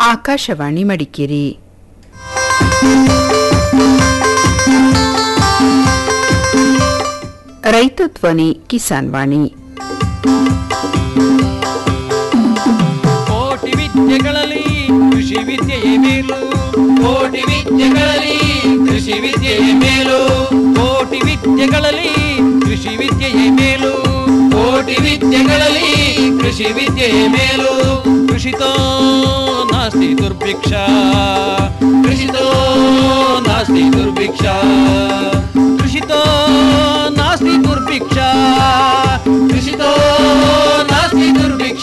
ಆಕಾಶವಾಣಿ ಮಡಿಕೇರಿ ರೈತ ಧ್ವನಿ ಕಿಸಾನ್ ವಾಣಿ ಕೋಟಿ ವಿದ್ಯೆಗಳಲ್ಲಿ ಕೃಷಿ ವಿದ್ಯೆಯೇ ಮೇಲು ಕೋಟಿ ವಿದ್ಯೆಗಳಲ್ಲಿ ಕೃಷಿ ವಿದ್ಯೆಯೇ ಮೇಲು ಕೋಟಿ ವಿದ್ಯೆಗಳಲ್ಲಿ ಕೃಷಿ ವಿದ್ಯೆಯೇ ಮೇಲು ಕೋಟಿ ವಿದ್ಯೆಗಳಲ್ಲಿ ಕೃಷಿ ವಿದ್ಯೆಯೇ ಮೇಲು ಕೃಷಿತೋ ನಾಸ್ತಿ ದುರ್ಭಿಕ್ಷ ಕೃಷಿತೋ ನಾಸ್ತಿ ದುರ್ಭಿಕ್ಷ ಕೃಷಿತೋ ನಾಸ್ತಿ ದುರ್ಭಿಕ್ಷ ಕೃಷಿತೋ ನಾಸ್ತಿ ದುರ್ಭಿಕ್ಷ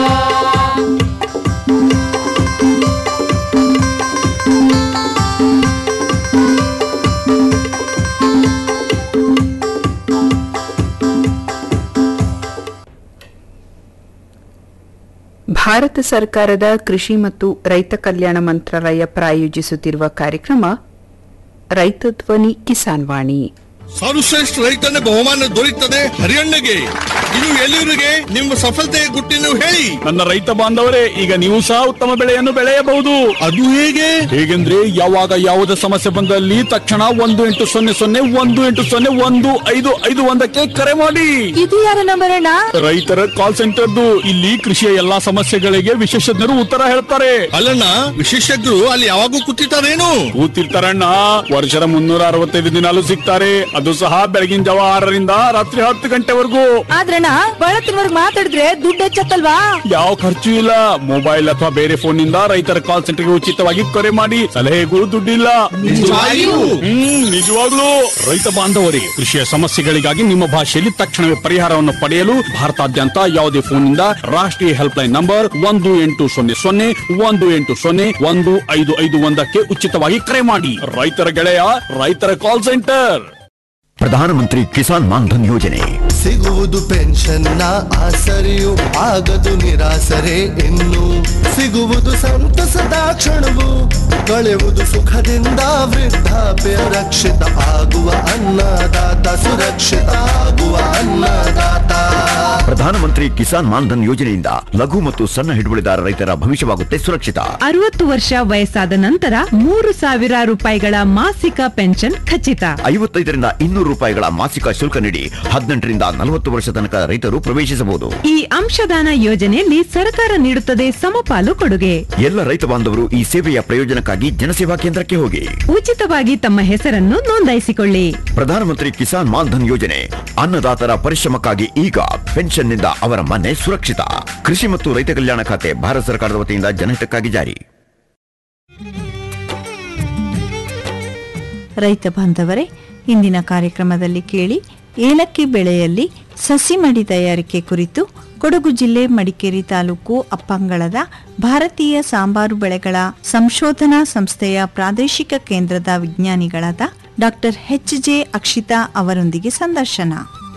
ಭಾರತ ಸರ್ಕಾರದ ಕೃಷಿ ಮತ್ತು ರೈತ ಕಲ್ಯಾಣ ಮಂತ್ರಾಲಯ ಪ್ರಾಯೋಜಿಸುತ್ತಿರುವ ಕಾರ್ಯಕ್ರಮ ರೈತ ಧ್ವನಿ ಕಿಸಾನ್ ವಾಣಿ ಸರ್ವಶ್ರೇಷ್ಠ ರೈತನ ಬಹುಮಾನ ದೊರೆಯುತ್ತದೆ ಹರಿಯಣ್ಣಗೆ ಇದು ಎಲ್ಲಿವರಿಗೆ ನಿಮ್ಮ ಸಫಲತೆಯ ಗುಟ್ಟಿನ ಹೇಳಿ ನನ್ನ ರೈತ ಬಾಂಧವರೇ ಈಗ ನೀವು ಸಹ ಉತ್ತಮ ಬೆಳೆಯನ್ನು ಬೆಳೆಯಬಹುದು ಅದು ಹೇಗೆ ಹೇಗೆಂದ್ರೆ ಯಾವಾಗ ಯಾವುದೇ ಸಮಸ್ಯೆ ಬಂದಲ್ಲಿ ತಕ್ಷಣ ಒಂದು ಎಂಟು ಸೊನ್ನೆ ಸೊನ್ನೆ ಒಂದು ಎಂಟು ಸೊನ್ನೆ ಒಂದು ಐದು ಐದು ಒಂದಕ್ಕೆ ಕರೆ ಮಾಡಿ ಇದು ಯಾರ ನಂಬರ್ ಅಣ್ಣ ರೈತರ ಕಾಲ್ ಸೆಂಟರ್ದು ಇಲ್ಲಿ ಕೃಷಿಯ ಎಲ್ಲಾ ಸಮಸ್ಯೆಗಳಿಗೆ ವಿಶೇಷಜ್ಞರು ಉತ್ತರ ಹೇಳ್ತಾರೆ ಅಲ್ಲಣ್ಣ ವಿಶೇಷಜ್ಞರು ಅಲ್ಲಿ ಯಾವಾಗೂ ಕೂತಿರ್ತಾರೇನು ಕೂತಿರ್ತಾರಣ್ಣ ವರ್ಷದ ಮುನ್ನೂರ ಅರವತ್ತೈದು ದಿನಾಲು ಸಿಗ್ತಾರೆ ಅದು ಸಹ ಬೆಳಗಿನ ಜಾವ ಆರರಿಂದ ರಾತ್ರಿ ಹತ್ತು ಗಂಟೆವರೆಗೂ ಆದ್ರಣ್ಣ ಬಳತ್ತಿನವರ್ಗ್ ಮಾತಾಡಿದ್ರೆ ದುಡ್ಡು ಹೆಚ್ಚತ್ತಲ್ವಾ ಯಾವ ಖರ್ಚು ಇಲ್ಲ ಮೊಬೈಲ್ ಅಥವಾ ಬೇರೆ ಫೋನ್ ನಿಂದ ರೈತರ ಕಾಲ್ ಸೆಂಟರ್ಗೆ ಉಚಿತವಾಗಿ ಕರೆ ಮಾಡಿ ಸಲಹೆಗಳು ದುಡ್ಡಿಲ್ಲ ನಿಜವಾಗಿಯೂ? ಹ್ಮ್ ನಿಜವಾಗ್ಲೂ ರೈತ ಬಾಂಧವರಿಗೆ ಕೃಷಿಯ ಸಮಸ್ಯೆಗಳಿಗಾಗಿ ನಿಮ್ಮ ಭಾಷೆಯಲ್ಲಿ ತಕ್ಷಣವೇ ಪರಿಹಾರವನ್ನು ಪಡೆಯಲು ಭಾರತಾದ್ಯಂತ ಯಾವುದೇ ಫೋನ್ನಿಂದ ರಾಷ್ಟ್ರೀಯ ಹೆಲ್ಪ್ ಲೈನ್ ನಂಬರ್ ಒಂದು ಎಂಟು ಸೊನ್ನೆ ಸೊನ್ನೆ ಒಂದು ಎಂಟು ಸೊನ್ನೆ ಒಂದು ಐದು ಐದು ಒಂದಕ್ಕೆ ಉಚಿತವಾಗಿ ಕರೆ ಮಾಡಿ ರೈತರ ಗೆಳೆಯ ರೈತರ ಕಾಲ್ ಸೆಂಟರ್ ಪ್ರಧಾನಮಂತ್ರಿ ಕಿಸಾನ್ ಮಾನ್ಧನ್ ಯೋಜನೆ ಸಿಗುವುದು ಪೆನ್ಷನ್ನ ಆಸರೆಯು ಆಗದು ನಿರಾಸರೆ ಇನ್ನು ಸಿಗುವುದು ಸಂತಸದ ಕ್ಷಣವು ಕಳೆಯುವುದು ಸುಖದಿಂದ ವೃದ್ಧಾಪ್ಯ ರಕ್ಷಿತ ಆಗುವ ಅನ್ನದಾತ ಸುರಕ್ಷಿತ ಆಗುವ ಅನ್ನದಾತ ಪ್ರಧಾನಮಂತ್ರಿ ಕಿಸಾನ್ ಮಾನ್ಧನ್ ಯೋಜನೆಯಿಂದ ಲಘು ಮತ್ತು ಸಣ್ಣ ಹಿಡುವಳಿದಾರ ರೈತರ ಭವಿಷ್ಯವಾಗುತ್ತೆ ಸುರಕ್ಷಿತ ಅರವತ್ತು ವರ್ಷ ವಯಸ್ಸಾದ ನಂತರ ಮೂರು ಸಾವಿರ ರೂಪಾಯಿಗಳ ಮಾಸಿಕ ಪೆನ್ಷನ್ ಖಚಿತ ಐವತ್ತೈದರಿಂದ ಇನ್ನೂರು ರೂಪಾಯಿಗಳ ಮಾಸಿಕ ಶುಲ್ಕ ನೀಡಿ ಹದಿನೆಂಟರಿಂದ ನಲವತ್ತು ವರ್ಷ ತನಕ ರೈತರು ಪ್ರವೇಶಿಸಬಹುದು ಈ ಅಂಶದಾನ ಯೋಜನೆಯಲ್ಲಿ ಸರ್ಕಾರ ನೀಡುತ್ತದೆ ಸಮಪಾಲು ಕೊಡುಗೆ ಎಲ್ಲ ರೈತ ಬಾಂಧವರು ಈ ಸೇವೆಯ ಪ್ರಯೋಜನಕ್ಕಾಗಿ ಜನಸೇವಾ ಕೇಂದ್ರಕ್ಕೆ ಹೋಗಿ ಉಚಿತವಾಗಿ ತಮ್ಮ ಹೆಸರನ್ನು ನೋಂದಾಯಿಸಿಕೊಳ್ಳಿ ಪ್ರಧಾನಮಂತ್ರಿ ಕಿಸಾನ್ ಮಾನ್ಧನ್ ಯೋಜನೆ ಅನ್ನದಾತರ ಪರಿಶ್ರಮಕ್ಕಾಗಿ ಈಗ ಪೆನ್ಷನ್ನಿಂದ ಅವರ ಮನೆ ಸುರಕ್ಷಿತ ಕೃಷಿ ಮತ್ತು ರೈತ ಕಲ್ಯಾಣ ಖಾತೆ ಭಾರತ ಸರ್ಕಾರದ ವತಿಯಿಂದ ಜನಹಿತಕ್ಕಾಗಿ ಜಾರಿ ರೈತ ಬಾಂಧವರೇ ಇಂದಿನ ಕಾರ್ಯಕ್ರಮದಲ್ಲಿ ಕೇಳಿ ಏಲಕ್ಕಿ ಬೆಳೆಯಲ್ಲಿ ಸಸಿ ಮಡಿ ತಯಾರಿಕೆ ಕುರಿತು ಕೊಡಗು ಜಿಲ್ಲೆ ಮಡಿಕೇರಿ ತಾಲೂಕು ಅಪ್ಪಂಗಳದ ಭಾರತೀಯ ಸಾಂಬಾರು ಬೆಳೆಗಳ ಸಂಶೋಧನಾ ಸಂಸ್ಥೆಯ ಪ್ರಾದೇಶಿಕ ಕೇಂದ್ರದ ವಿಜ್ಞಾನಿಗಳಾದ ಡಾಕ್ಟರ್ ಎಚ್ ಜೆ ಅಕ್ಷಿತಾ ಅವರೊಂದಿಗೆ ಸಂದರ್ಶನ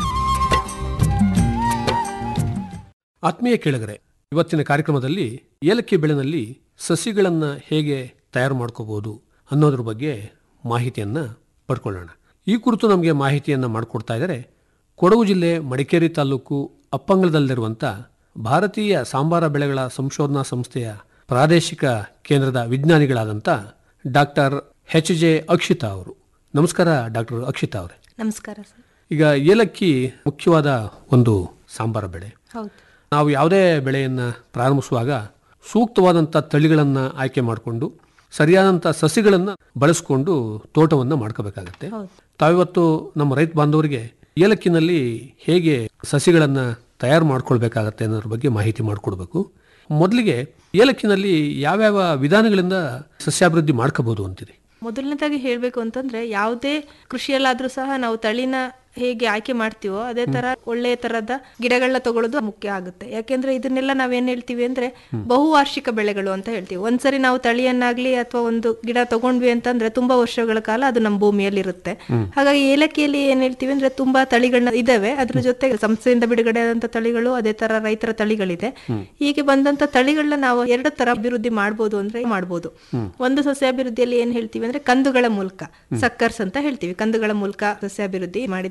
ಆತ್ಮೀಯ ಕೇಳಿಗರೆ ಇವತ್ತಿನ ಕಾರ್ಯಕ್ರಮದಲ್ಲಿ ಏಲಕ್ಕಿ ಬೆಳೆನಲ್ಲಿ ಸಸಿಗಳನ್ನು ಹೇಗೆ ತಯಾರು ಮಾಡ್ಕೋಬಹುದು ಅನ್ನೋದ್ರ ಬಗ್ಗೆ ಮಾಹಿತಿಯನ್ನು ಪಡ್ಕೊಳ್ಳೋಣ ಈ ಕುರಿತು ನಮಗೆ ಮಾಹಿತಿಯನ್ನು ಮಾಡಿಕೊಡ್ತಾ ಇದ್ದಾರೆ ಕೊಡಗು ಜಿಲ್ಲೆ ಮಡಿಕೇರಿ ತಾಲೂಕು ಅಪ್ಪಂಗಲದಲ್ಲಿರುವಂಥ ಭಾರತೀಯ ಸಾಂಬಾರ ಬೆಳೆಗಳ ಸಂಶೋಧನಾ ಸಂಸ್ಥೆಯ ಪ್ರಾದೇಶಿಕ ಕೇಂದ್ರದ ವಿಜ್ಞಾನಿಗಳಾದಂಥ ಡಾಕ್ಟರ್ ಎಚ್ ಜೆ ಅಕ್ಷಿತಾ ಅವರು ನಮಸ್ಕಾರ ಡಾಕ್ಟರ್ ಅಕ್ಷಿತಾ ಅವರೇ ನಮಸ್ಕಾರ ಸರ್ ಈಗ ಏಲಕ್ಕಿ ಮುಖ್ಯವಾದ ಒಂದು ಸಾಂಬಾರ ಬೆಳೆ ಹೌದು ನಾವು ಯಾವುದೇ ಬೆಳೆಯನ್ನು ಪ್ರಾರಂಭಿಸುವಾಗ ಸೂಕ್ತವಾದಂಥ ತಳಿಗಳನ್ನು ಆಯ್ಕೆ ಮಾಡಿಕೊಂಡು ಸರಿಯಾದಂಥ ಸಸಿಗಳನ್ನು ಬಳಸ್ಕೊಂಡು ತೋಟವನ್ನು ಮಾಡ್ಕೋಬೇಕಾಗತ್ತೆ ಹೌದು. ತಾವಿವತ್ತು ನಮ್ಮ ರೈತ ಬಾಂಧವರಿಗೆ ಏಲಕ್ಕಿನಲ್ಲಿ ಹೇಗೆ ಸಸಿಗಳನ್ನು ತಯಾರು ಮಾಡ್ಕೊಳ್ಬೇಕಾಗತ್ತೆ ಅನ್ನೋದ್ರ ಬಗ್ಗೆ ಮಾಹಿತಿ ಮಾಡಿಕೊಡ್ಬೇಕು ಮೊದಲಿಗೆ ಏಲಕ್ಕಿನಲ್ಲಿ ಯಾವ್ಯಾವ ವಿಧಾನಗಳಿಂದ ಸಸ್ಯಾಭಿವೃದ್ಧಿ ಮಾಡ್ಕೋಬಹುದು ಅಂತೀರಿ ಮೊದಲನೇದಾಗಿ ಹೇಳಬೇಕು ಅಂತಂದ್ರೆ ಯಾವುದೇ ಕೃಷಿಯಲ್ಲಾದ್ರೂ ಸಹ ನಾವು ತಳಿನ ಹೇಗೆ ಆಯ್ಕೆ ಮಾಡ್ತೀವೋ ಅದೇ ತರ ಒಳ್ಳೆಯ ತರದ ಗಿಡಗಳನ್ನ ತಗೊಳ್ಳೋದು ಮುಖ್ಯ ಆಗುತ್ತೆ ಯಾಕೆಂದ್ರೆ ಇದನ್ನೆಲ್ಲ ನಾವೇನ್ ಹೇಳ್ತೀವಿ ಅಂದ್ರೆ ಬಹುವಾರ್ಷಿಕ ಬೆಳೆಗಳು ಅಂತ ಹೇಳ್ತೀವಿ ಒಂದ್ಸರಿ ನಾವು ತಳಿಯನ್ನಾಗ್ಲಿ ಅಥವಾ ಒಂದು ಗಿಡ ತಗೊಂಡ್ವಿ ಅಂತಂದ್ರೆ ತುಂಬಾ ವರ್ಷಗಳ ಕಾಲ ಅದು ನಮ್ಮ ಭೂಮಿಯಲ್ಲಿ ಇರುತ್ತೆ ಹಾಗಾಗಿ ಏಲಕ್ಕಿಯಲ್ಲಿ ಏನ್ ಹೇಳ್ತೀವಿ ಅಂದ್ರೆ ತುಂಬಾ ತಳಿಗಳನ್ನ ಇದಾವೆ ಅದ್ರ ಜೊತೆ ಸಂಸ್ಥೆಯಿಂದ ಬಿಡುಗಡೆ ಆದಂತ ತಳಿಗಳು ಅದೇ ತರ ರೈತರ ತಳಿಗಳಿದೆ ಹೀಗೆ ಬಂದಂತ ತಳಿಗಳನ್ನ ನಾವು ಎರಡು ತರ ಅಭಿವೃದ್ಧಿ ಮಾಡ್ಬೋದು ಅಂದ್ರೆ ಮಾಡ್ಬೋದು ಒಂದು ಸಸ್ಯಾಭಿವೃದ್ಧಿಯಲ್ಲಿ ಏನ್ ಹೇಳ್ತೀವಿ ಅಂದ್ರೆ ಕಂದುಗಳ ಮೂಲಕ ಸಕ್ಕರ್ಸ್ ಅಂತ ಹೇಳ್ತೀವಿ ಕಂದುಗಳ ಮೂಲಕ ಸಸ್ಯಾಭಿವೃದ್ಧಿ ಮಾಡಿದ್ರೆ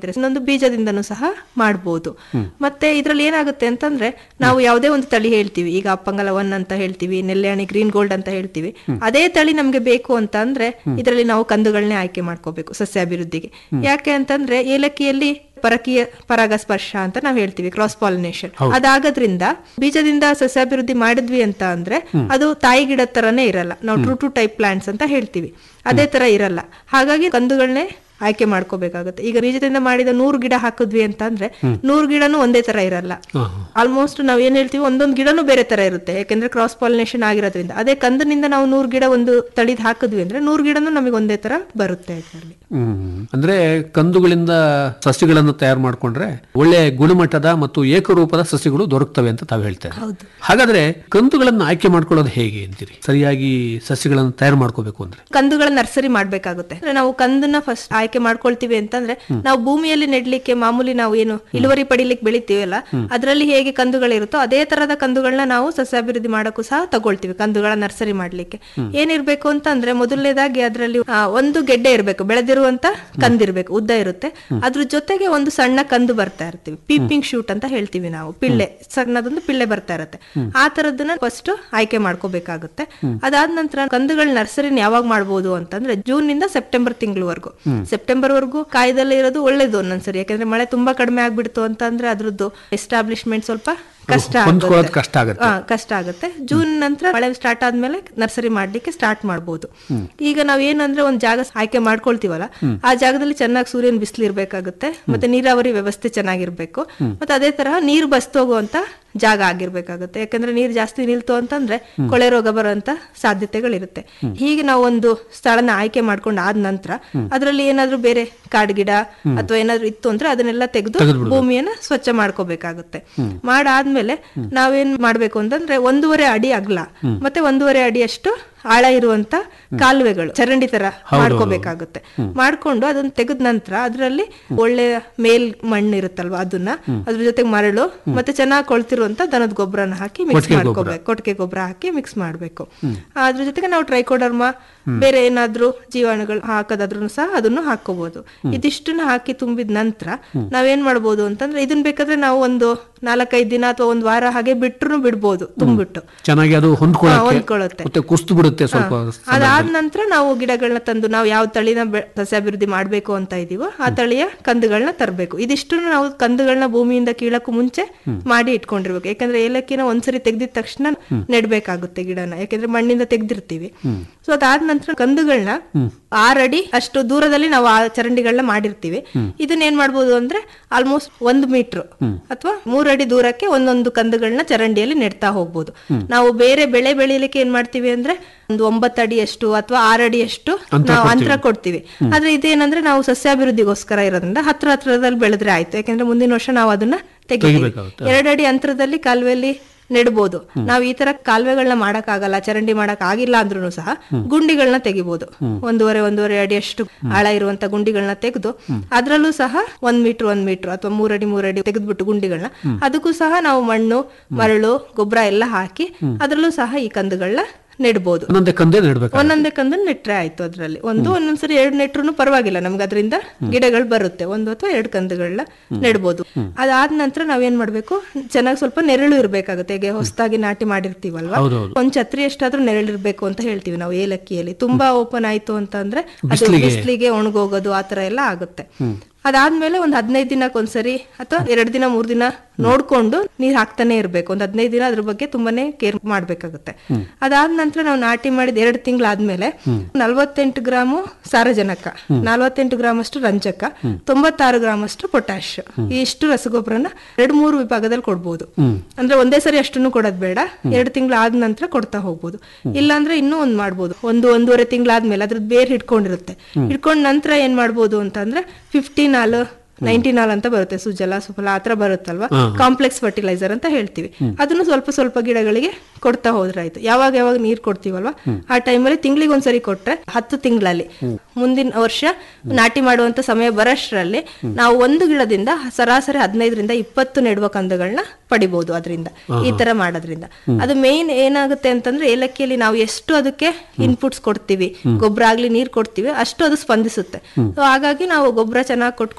ಮಾಡ್ತಾರೆ ಇನ್ನೊಂದು ಬೀಜದಿಂದನೂ ಸಹ ಮಾಡ್ಬೋದು ಮತ್ತೆ ಇದ್ರಲ್ಲಿ ಏನಾಗುತ್ತೆ ಅಂತಂದ್ರೆ ನಾವು ಯಾವುದೇ ಒಂದು ತಳಿ ಹೇಳ್ತೀವಿ ಈಗ ಅಪ್ಪಂಗಲ ಒನ್ ಅಂತ ಹೇಳ್ತೀವಿ ನೆಲ್ಲೆಹಣಿ ಗ್ರೀನ್ ಗೋಲ್ಡ್ ಅಂತ ಹೇಳ್ತೀವಿ ಅದೇ ತಳಿ ನಮ್ಗೆ ಬೇಕು ಅಂತ ಅಂದ್ರೆ ಇದರಲ್ಲಿ ನಾವು ಕಂದುಗಳನ್ನೇ ಆಯ್ಕೆ ಮಾಡ್ಕೋಬೇಕು ಸಸ್ಯಾಭಿವೃದ್ಧಿಗೆ ಯಾಕೆ ಅಂತಂದ್ರೆ ಏಲಕ್ಕಿಯಲ್ಲಿ ಪರಕೀಯ ಪರಾಗಸ್ಪರ್ಶ ಅಂತ ನಾವು ಹೇಳ್ತೀವಿ ಕ್ರಾಸ್ ಪಾಲಿನೇಷನ್ ಅದಾಗದ್ರಿಂದ ಬೀಜದಿಂದ ಸಸ್ಯಾಭಿವೃದ್ಧಿ ಮಾಡಿದ್ವಿ ಅಂತ ಅಂದ್ರೆ ಅದು ತಾಯಿ ಗಿಡದ ತರನೇ ಇರಲ್ಲ ನಾವು ಟ್ರೂ ಟು ಟೈಪ್ ಪ್ಲಾಂಟ್ಸ್ ಅಂತ ಹೇಳ್ತೀವಿ ಅದೇ ತರ ಇರಲ್ಲ ಹಾಗಾಗಿ ಕಂದುಗಳನ್ನೇ ಆಯ್ಕೆ ಮಾಡ್ಕೋಬೇಕಾಗುತ್ತೆ ಈಗ ಬೀಜದಿಂದ ಮಾಡಿದ ನೂರು ಗಿಡ ಹಾಕಿದ್ವಿ ಅಂತ ಅಂದ್ರೆ ನೂರು ಗಿಡನೂ ಒಂದೇ ತರ ಇರಲ್ಲ ಆಲ್ಮೋಸ್ಟ್ ನಾವ್ ಏನ್ ಹೇಳ್ತೀವಿ ಒಂದೊಂದು ಗಿಡನೂ ಬೇರೆ ತರ ಇರುತ್ತೆ ಯಾಕಂದ್ರೆ ಕ್ರಾಸ್ ಪಾಲಿನೇಷನ್ ಆಗಿರೋದ್ರಿಂದ ಅದೇ ಕಂದನಿಂದ ನಾವು ನೂರು ಗಿಡ ಒಂದು ತಳಿದ್ ಹಾಕಿದ್ವಿ ಅಂದ್ರೆ ನೂರು ಗಿಡನೂ ನಮಗೆ ಒಂದೇ ತರ ಬರುತ್ತೆ ಇದರಲ್ಲಿ ಹ್ಮ್ ಅಂದ್ರೆ ಕಂದುಗಳಿಂದ ಸಸ್ಯಗಳನ್ನು ತಯಾರು ಮಾಡ್ಕೊಂಡ್ರೆ ಒಳ್ಳೆ ಗುಣಮಟ್ಟದ ಮತ್ತು ಏಕರೂಪದ ಸಸ್ಯಗಳು ದೊರಕ್ತವೆ ಅಂತ ತಾವು ಹೇಳ್ತಾರೆ ಹೌದು ಹಾಗಾದ್ರೆ ಕಂದುಗಳನ್ನು ಆಯ್ಕೆ ಮಾಡ್ಕೊಳ್ಳೋದು ಹೇಗೆ ಅಂತೀರಿ ಸರಿಯಾಗಿ ಸಸ್ಯಗಳನ್ನು ತಯಾರು ಮಾಡ್ಕೋಬೇಕು ಅಂದ್ರೆ ಕಂದುಗಳ ನರ್ಸರಿ ಮಾಡ್ಬೇಕಾಗುತ್ತೆ ಅಂದ್ರೆ ನಾವು ಕಂದನ್ನ ಫಸ್ಟ್ ಆಯ್ಕೆ ಮಾಡ್ಕೊಳ್ತೀವಿ ಅಂತಂದ್ರೆ ನಾವು ಭೂಮಿಯಲ್ಲಿ ನೆಡ್ಲಿಕ್ಕೆ ಮಾಮೂಲಿ ನಾವು ಏನು ಇಳುವರಿ ಪಡಿಲಿಕ್ಕೆ ಬೆಳಿತೀವಲ್ಲ ಅದರಲ್ಲಿ ಹೇಗೆ ಕಂದುಗಳಿರುತ್ತೋ ಅದೇ ತರದ ಕಂದುಗಳನ್ನ ನಾವು ಸಸ್ಯಾಭಿವೃದ್ಧಿ ಮಾಡಕ್ಕೂ ಸಹ ತಗೊಳ್ತೀವಿ ಕಂದುಗಳ ನರ್ಸರಿ ಮಾಡ್ಲಿಕ್ಕೆ ಏನಿರ್ಬೇಕು ಅಂತಂದ್ರೆ ಮೊದಲನೇದಾಗಿ ಅದರಲ್ಲಿ ಒಂದು ಗೆಡ್ಡೆ ಇರಬೇಕು ಬೆಳೆದಿರುವಂತ ಕಂದಿರ್ಬೇಕು ಉದ್ದ ಇರುತ್ತೆ ಅದ್ರ ಜೊತೆಗೆ ಒಂದು ಸಣ್ಣ ಕಂದು ಬರ್ತಾ ಇರ್ತೀವಿ ಪೀಪಿಂಗ್ ಶೂಟ್ ಅಂತ ಹೇಳ್ತೀವಿ ನಾವು ಪಿಳ್ಳೆ ಸಣ್ಣದೊಂದು ಪಿಳ್ಳೆ ಬರ್ತಾ ಇರುತ್ತೆ ಆ ತರದನ್ನ ಫಸ್ಟ್ ಆಯ್ಕೆ ಮಾಡ್ಕೋಬೇಕಾಗುತ್ತೆ ಅದಾದ ನಂತರ ಕಂದುಗಳ ನರ್ಸರಿನ ಯಾವಾಗ ಮಾಡ್ಬೋದು ಅಂತಂದ್ರೆ ಜೂನ್ ನಿಂದ ಸೆಪ್ಟೆಂಬರ್ ತಿಂಗಳವರೆಗೂ ಸೆಪ್ಟೆಂಬರ್ ವರೆಗೂ ಕಾಯ್ದಲ್ಲೇ ಇರೋದು ಒಳ್ಳೇದು ಒಂದೊಂದ್ಸರಿ ಯಾಕಂದ್ರೆ ಮಳೆ ತುಂಬಾ ಕಡಿಮೆ ಆಗ್ಬಿಡ್ತು ಅಂತಂದ್ರೆ ಅದ್ರದ್ದು ಎಸ್ಟಾಬ್ಲಿಷ್ಮೆಂಟ್ ಸ್ವಲ್ಪ ಕಷ್ಟ ಹೊಂದ್ಕೊಳ್ಳೋದು ಆಗುತ್ತೆ. ಕಷ್ಟ ಆಗುತ್ತೆ. ಆ, ಕಷ್ಟ ಆಗುತ್ತೆ ಜೂನ್ ನಂತರ ಮಳೆ ಸ್ಟಾರ್ಟ್ ಆದ್ಮೇಲೆ ನರ್ಸರಿ ಮಾಡ್ಲಿಕ್ಕೆ ಸ್ಟಾರ್ಟ್ ಮಾಡ್ಬೋದು ಈಗ ನಾವ್ ಏನಂದ್ರೆ ಒಂದ್ ಜಾಗ ಆಯ್ಕೆ ಮಾಡ್ಕೊಳ್ತೀವಲ್ಲ ಆ ಜಾಗದಲ್ಲಿ ಚೆನ್ನಾಗಿ ಸೂರ್ಯನ ಬಿಸಿಲು ಇರ್ಬೇಕಾಗುತ್ತೆ ಮತ್ತೆ ನೀರಾವರಿ ವ್ಯವಸ್ಥೆ ಚೆನ್ನಾಗಿರ್ಬೇಕು ಮತ್ತೆ ಅದೇ ತರಹ ನೀರು ಬಸ್ತೋಗುವಂತ ಜಾಗ ಆಗಿರ್ಬೇಕಾಗುತ್ತೆ ಯಾಕಂದ್ರೆ ನೀರು ಜಾಸ್ತಿ ನಿಲ್ತು ಅಂತಂದ್ರೆ ಕೊಳೆ ರೋಗ ಬರುವಂತ ಸಾಧ್ಯತೆಗಳಿರುತ್ತೆ ಹೀಗೆ ನಾವು ಒಂದು ಸ್ಥಳನ ಆಯ್ಕೆ ಮಾಡ್ಕೊಂಡು ಆದ ನಂತರ ಅದರಲ್ಲಿ ಏನಾದ್ರೂ ಬೇರೆ ಕಾಡ್ಗಿಡ ಅಥವಾ ಏನಾದ್ರೂ ಇತ್ತು ಅಂದ್ರೆ ಅದನ್ನೆಲ್ಲ ತೆಗೆದು ಭೂಮಿಯನ್ನ ಸ್ವಚ್ಛ ಮಾಡ್ಕೋಬೇಕಾಗುತ್ತೆ ಮಾಡಾದ್ಮೇಲೆ ನಾವೇನ್ ಮಾಡ್ಬೇಕು ಅಂತಂದ್ರೆ ಒಂದೂವರೆ ಅಡಿ ಅಗಲ ಮತ್ತೆ ಒಂದೂವರೆ ಅಡಿಯಷ್ಟು ಆಳ ಇರುವಂತ ಕಾಲುವೆಗಳು ಚರಂಡಿ ತರ ಮಾಡ್ಕೋಬೇಕಾಗುತ್ತೆ ಮಾಡ್ಕೊಂಡು ಅದನ್ನ ತೆಗೆದ ನಂತರ ಅದರಲ್ಲಿ ಒಳ್ಳೆ ಮೇಲ್ ಮಣ್ಣು ಇರುತ್ತಲ್ವಾ ಅದನ್ನ ಅದ್ರ ಜೊತೆಗೆ ಮರಳು ಮತ್ತೆ ಚೆನ್ನಾಗಿ ಕೊಳ್ತಿರುವಂತ ದನದ ಗೊಬ್ಬರನ ಹಾಕಿ ಮಿಕ್ಸ್ ಮಾಡ್ಕೋಬೇಕು ಕೊಟ್ಟಿಗೆ ಗೊಬ್ಬರ ಹಾಕಿ ಮಿಕ್ಸ್ ಮಾಡ್ಬೇಕು ಅದ್ರ ಜೊತೆಗೆ ನಾವು ಟ್ರೈಕೋಡರ್ಮ ಬೇರೆ ಏನಾದ್ರೂ ಜೀವಾಣುಗಳು ಹಾಕೋದಾದ್ರೂ ಸಹ ಅದನ್ನು ಹಾಕೋಬಹುದು ಇದಿಷ್ಟನ್ನ ಹಾಕಿ ತುಂಬಿದ ನಂತರ ನಾವೇನ್ ಮಾಡ್ಬೋದು ಅಂತಂದ್ರೆ ಇದನ್ನ ಬೇಕಾದ್ರೆ ನಾವು ಒಂದು ನಾಲ್ಕೈದು ದಿನ ಅಥವಾ ಒಂದ್ ವಾರ ಹಾಗೆ ಬಿಟ್ರು ಬಿಡ್ಬೋದು ತುಂಬಿಟ್ಟು ಚೆನ್ನಾಗಿ ಅದು ಹಾ, ಹೊಂದ್ಕೊಳ್ಳುತ್ತೆ ಹೊಂದ್ಕೊಳ್ಳುತ್ತೆ. ಮತ್ತೆ ಕುಸ್ತು ಬಿಡುತ್ತೆ ಸ್ವಲ್ಪ ಅದಾದ ನಂತರ ನಾವು ಗಿಡಗಳನ್ನ ತಂದು ನಾವು ಯಾವ ತಳಿನ ಬೆ- ಸಸ್ಯಾಭಿವೃದ್ಧಿ ಮಾಡ್ಬೇಕು ಅಂತ ಇದೀವೋ ಆ ತಳಿಯ ಕಂದುಗಳನ್ನ ತರಬೇಕು ಇದಿಷ್ಟು ನಾವು ಕಂದುಗಳನ್ನ ಭೂಮಿಯಿಂದ ಕೀಳಕ್ಕೂ ಮುಂಚೆ ಮಾಡಿ ಇಟ್ಕೊಂಡಿರ್ಬೇಕು ಯಾಕಂದ್ರೆ ಏಲಕ್ಕಿನ ಒಂದ್ಸರಿ ತೆಗ್ದಿದ ತಕ್ಷಣ ನೆಡ್ಬೇಕಾಗುತ್ತೆ ಗಿಡನ ಯಾಕಂದ್ರೆ ಮಣ್ಣಿಂದ ತೆಗ್ದಿರ್ತೀವಿ ಸೊ ಅದಾದ ನಂತರ ಕಂದುಗಳನ್ನ ಆರಡಿ ಅಷ್ಟು ದೂರದಲ್ಲಿ ನಾವು ಆ ಚರಂಡಿಗಳನ್ನ ಮಾಡಿರ್ತೀವಿ ಇದನ್ನ ಏನ್ ಮಾಡ್ಬೋದು ಅಂದ್ರೆ ಆಲ್ಮೋಸ್ಟ್ ಒಂದು ಮೀಟರ್ ಅಥವಾ ಮೂರಡಿ ದೂರಕ್ಕೆ ಒಂದೊಂದು ಕಂದುಗಳನ್ನ ಚರಂಡಿಯಲ್ಲಿ ನೆಡ್ತಾ ಹೋಗ್ಬೋದು ನಾವು ಬೇರೆ ಬೆಳೆ ಬೆಳಿಲಿಕ್ಕೆ ಏನ್ ಮಾಡ್ತೀವಿ ಅಂದ್ರೆ ಒಂದು ಒಂಬತ್ತು ಅಡಿಯಷ್ಟು ಅಥವಾ ಆರು ಅಡಿಯಷ್ಟು ನಾವು ಅಂತರ ಕೊಡ್ತೀವಿ ಆದ್ರೆ ಇದೇನಂದ್ರೆ ನಾವು ಸಸ್ಯಾಭಿವೃದ್ಧಿಗೋಸ್ಕರ ಇರೋದ್ರಿಂದ ಹತ್ರ ಹತ್ರದಲ್ಲಿ ಬೆಳೆದ್ರೆ ಆಯ್ತು ಯಾಕಂದ್ರೆ ಮುಂದಿನ ವರ್ಷ ನಾವು ಅದನ್ನ ತೆಗಿತೀವಿ ತೆಗಿಬೇಕಾಗುತ್ತೆ. ಎರಡು ಅಡಿ ಅಂತರದಲ್ಲಿ ಕಾಲುವೆಯಲ್ಲಿ ನೆಡ್ಬೋದು ನಾವು ಈ ತರ ಕಾಲುವೆಗಳನ್ನ ಮಾಡಕ್ ಆಗಲ್ಲ ಚರಂಡಿ ಮಾಡಕ್ ಆಗಿಲ್ಲ ಅಂದ್ರೂ ಸಹ ಗುಂಡಿಗಳನ್ನ ತೆಗಿಬಹುದು ಒಂದೂವರೆ ಒಂದೂವರೆ ಅಡಿ ಅಷ್ಟು ಆಳ ಇರುವಂತ ಗುಂಡಿಗಳನ್ನ ತೆಗೆದು ಅದ್ರಲ್ಲೂ ಸಹ ಒಂದ್ ಮೀಟರ್ ಒಂದ್ ಮೀಟರ್ ಅಥವಾ ಮೂರಡಿ ಮೂರಡಿ ತೆಗೆದ್ಬಿಟ್ಟು ಗುಂಡಿಗಳನ್ನ ಅದಕ್ಕೂ ಸಹ ನಾವು ಮಣ್ಣು ಮರಳು ಗೊಬ್ಬರ ಎಲ್ಲ ಹಾಕಿ ಅದ್ರಲ್ಲೂ ಸಹ ಈ ಕಂದುಗಳನ್ನ ನೆಡ್ಬೋದು ಒಂದೊಂದೇ ಕಂದೇ ನೆಡ್ಬೇಕು ಒಂದೊಂದೇ ಕಂದನ್ ನೆಟ್ರೆ ಆಯ್ತು ಅದ್ರಲ್ಲಿ ಒಂದು ಒಂದೊಂದ್ಸರಿ ಎರಡು ನೆಟ್ರು ಪರವಾಗಿಲ್ಲ ನಮ್ಗೆ ಅದರಿಂದ ಗಿಡಗಳು ಬರುತ್ತೆ ಒಂದು ಅಥವಾ ಎರಡು ಕಂದುಗಳನ್ನ ನೆಡ್ಬೋದು ಅದಾದ ನಂತರ ನಾವೇನ್ ಮಾಡ್ಬೇಕು ಚೆನ್ನಾಗಿ ಸ್ವಲ್ಪ ನೆರಳು ಇರ್ಬೇಕಾಗುತ್ತೆ ಈಗ ಹೊಸದಾಗಿ ನಾಟಿ ಮಾಡಿರ್ತೀವಲ್ವಾ ಹೌದೌದು. ಒಂದ್ ಛತ್ರಿ ಎಷ್ಟಾದ್ರೂ ನೆರಳಿರ್ಬೇಕು ಅಂತ ಹೇಳ್ತೀವಿ ನಾವು ಏಲಕ್ಕಿಯಲ್ಲಿ ತುಂಬಾ ಓಪನ್ ಆಯ್ತು ಅಂತ ಅಂದ್ರೆ ಅದು ಬಿಸ್ಲಿಗೆ. ಬಿಸಿಲಿಗೆ ಒಣಗೋಗೋದು ಆತರ ಎಲ್ಲ ಆಗುತ್ತೆ ಅದಾದ್ಮೇಲೆ ಒಂದ್ ಹದಿನೈದು ದಿನಕ್ಕೊಂದ್ಸರಿ ಅಥವಾ ಎರಡ್ ದಿನ ಮೂರ್ ದಿನ ನೋಡ್ಕೊಂಡು ನೀರ್ ಹಾಕ್ತಾನೆ ಇರ್ಬೇಕು ಒಂದ್ ಹದಿನೈದು ದಿನ ಅದ್ರ ಬಗ್ಗೆ ತುಂಬಾನೇ ಕೇರ್ ಮಾಡ್ಬೇಕಾಗುತ್ತೆ ಅದಾದ ನಂತರ ನಾವು ನಾಟಿ ಮಾಡಿದ ಎರಡು ತಿಂಗಳಾದ್ಮೇಲೆ ನಲ್ವತ್ತೆಂಟು ಗ್ರಾಮು ಸಾರಜನಕ ನಲ್ವತ್ತೆಂಟು ಗ್ರಾಮ್ ಅಷ್ಟು ರಂಜಕ ತೊಂಬತ್ತಾರು ಗ್ರಾಮ್ ಅಷ್ಟು ಪೊಟ್ಯಾಶ್ ಇಷ್ಟು ರಸಗೊಬ್ಬರನ ಎರಡು ಮೂರು ವಿಭಾಗದಲ್ಲಿ ಕೊಡ್ಬೋದು ಅಂದ್ರೆ ಒಂದೇ ಸರಿ ಅಷ್ಟನ್ನು ಕೊಡೋದ್ ಬೇಡ ಎರಡು ತಿಂಗಳು ಆದ ನಂತರ ಕೊಡ್ತಾ ಹೋಗ್ಬೋದು ಇಲ್ಲಾಂದ್ರೆ ಇನ್ನೂ ಒಂದ್ ಮಾಡ್ಬೋದು ಒಂದು ಒಂದೂವರೆ ತಿಂಗಳಾದ್ಮೇಲೆ ಅದ್ರದ್ದು ಬೇರ್ ಹಿಡ್ಕೊಂಡಿರುತ್ತೆ ಹಿಡ್ಕೊಂಡ್ ನಂತರ ಏನ್ ಮಾಡ್ಬೋದು ಅಂತಂದ್ರೆ ಫಿಫ್ಟೀನ್ ಹಾಲು ನೈನ್ಟೀನ್ ಹಾಲ್ ಅಂತ ಬರುತ್ತೆ ಸುಜಲ ಸುಫಲ ಆತರ ಬರುತ್ತಲ್ವಾ ಕಾಂಪ್ಲೆಕ್ಸ್ ಫರ್ಟಿಲೈಸರ್ ಅಂತ ಹೇಳ್ತೀವಿ ಅದನ್ನು ಸ್ವಲ್ಪ ಸ್ವಲ್ಪ ಗಿಡಗಳಿಗೆ ಕೊಡ್ತಾ ಹೋದ್ರಾಯ್ತು ಯಾವಾಗ ಯಾವಾಗ ನೀರ್ ಕೊಡ್ತೀವಲ್ವಾ ಆ ಟೈಮಲ್ಲಿ ತಿಂಗಳಿಗೆ ಒಂದ್ಸರಿ ಕೊಟ್ರೆ ಹತ್ತು ತಿಂಗಳಲ್ಲಿ ಮುಂದಿನ ವರ್ಷ ನಾಟಿ ಮಾಡುವಂತ ಸಮಯ ಬರೋಷ್ಟ್ರಲ್ಲಿ ನಾವು ಒಂದು ಗಿಡದಿಂದ ಸರಾಸರಿ ಹದಿನೈದರಿಂದ ಇಪ್ಪತ್ತು ನೆಡುವ ಕಂದುಗಳನ್ನ ಪಡಿಬಹುದು ಅದರಿಂದ ಈ ತರ ಮಾಡೋದ್ರಿಂದ ಅದು ಮೇನ್ ಏನಾಗುತ್ತೆ ಅಂತಂದ್ರೆ ಏಲಕ್ಕಿಯಲ್ಲಿ ನಾವು ಎಷ್ಟು ಅದಕ್ಕೆ ಇನ್ಪುಟ್ಸ್ ಕೊಡ್ತೀವಿ ಗೊಬ್ಬರ ಆಗ್ಲಿ ನೀರ್ ಕೊಡ್ತೀವಿ ಅಷ್ಟು ಅದು ಸ್ಪಂದಿಸುತ್ತೆ ಸೊ ಹಾಗಾಗಿ ನಾವು ಗೊಬ್ಬರ ಚೆನ್ನಾಗಿ ಕೊಟ್ಕೊಂಡು ಒಂದ್ ತಿಂಗಳಿಗೆ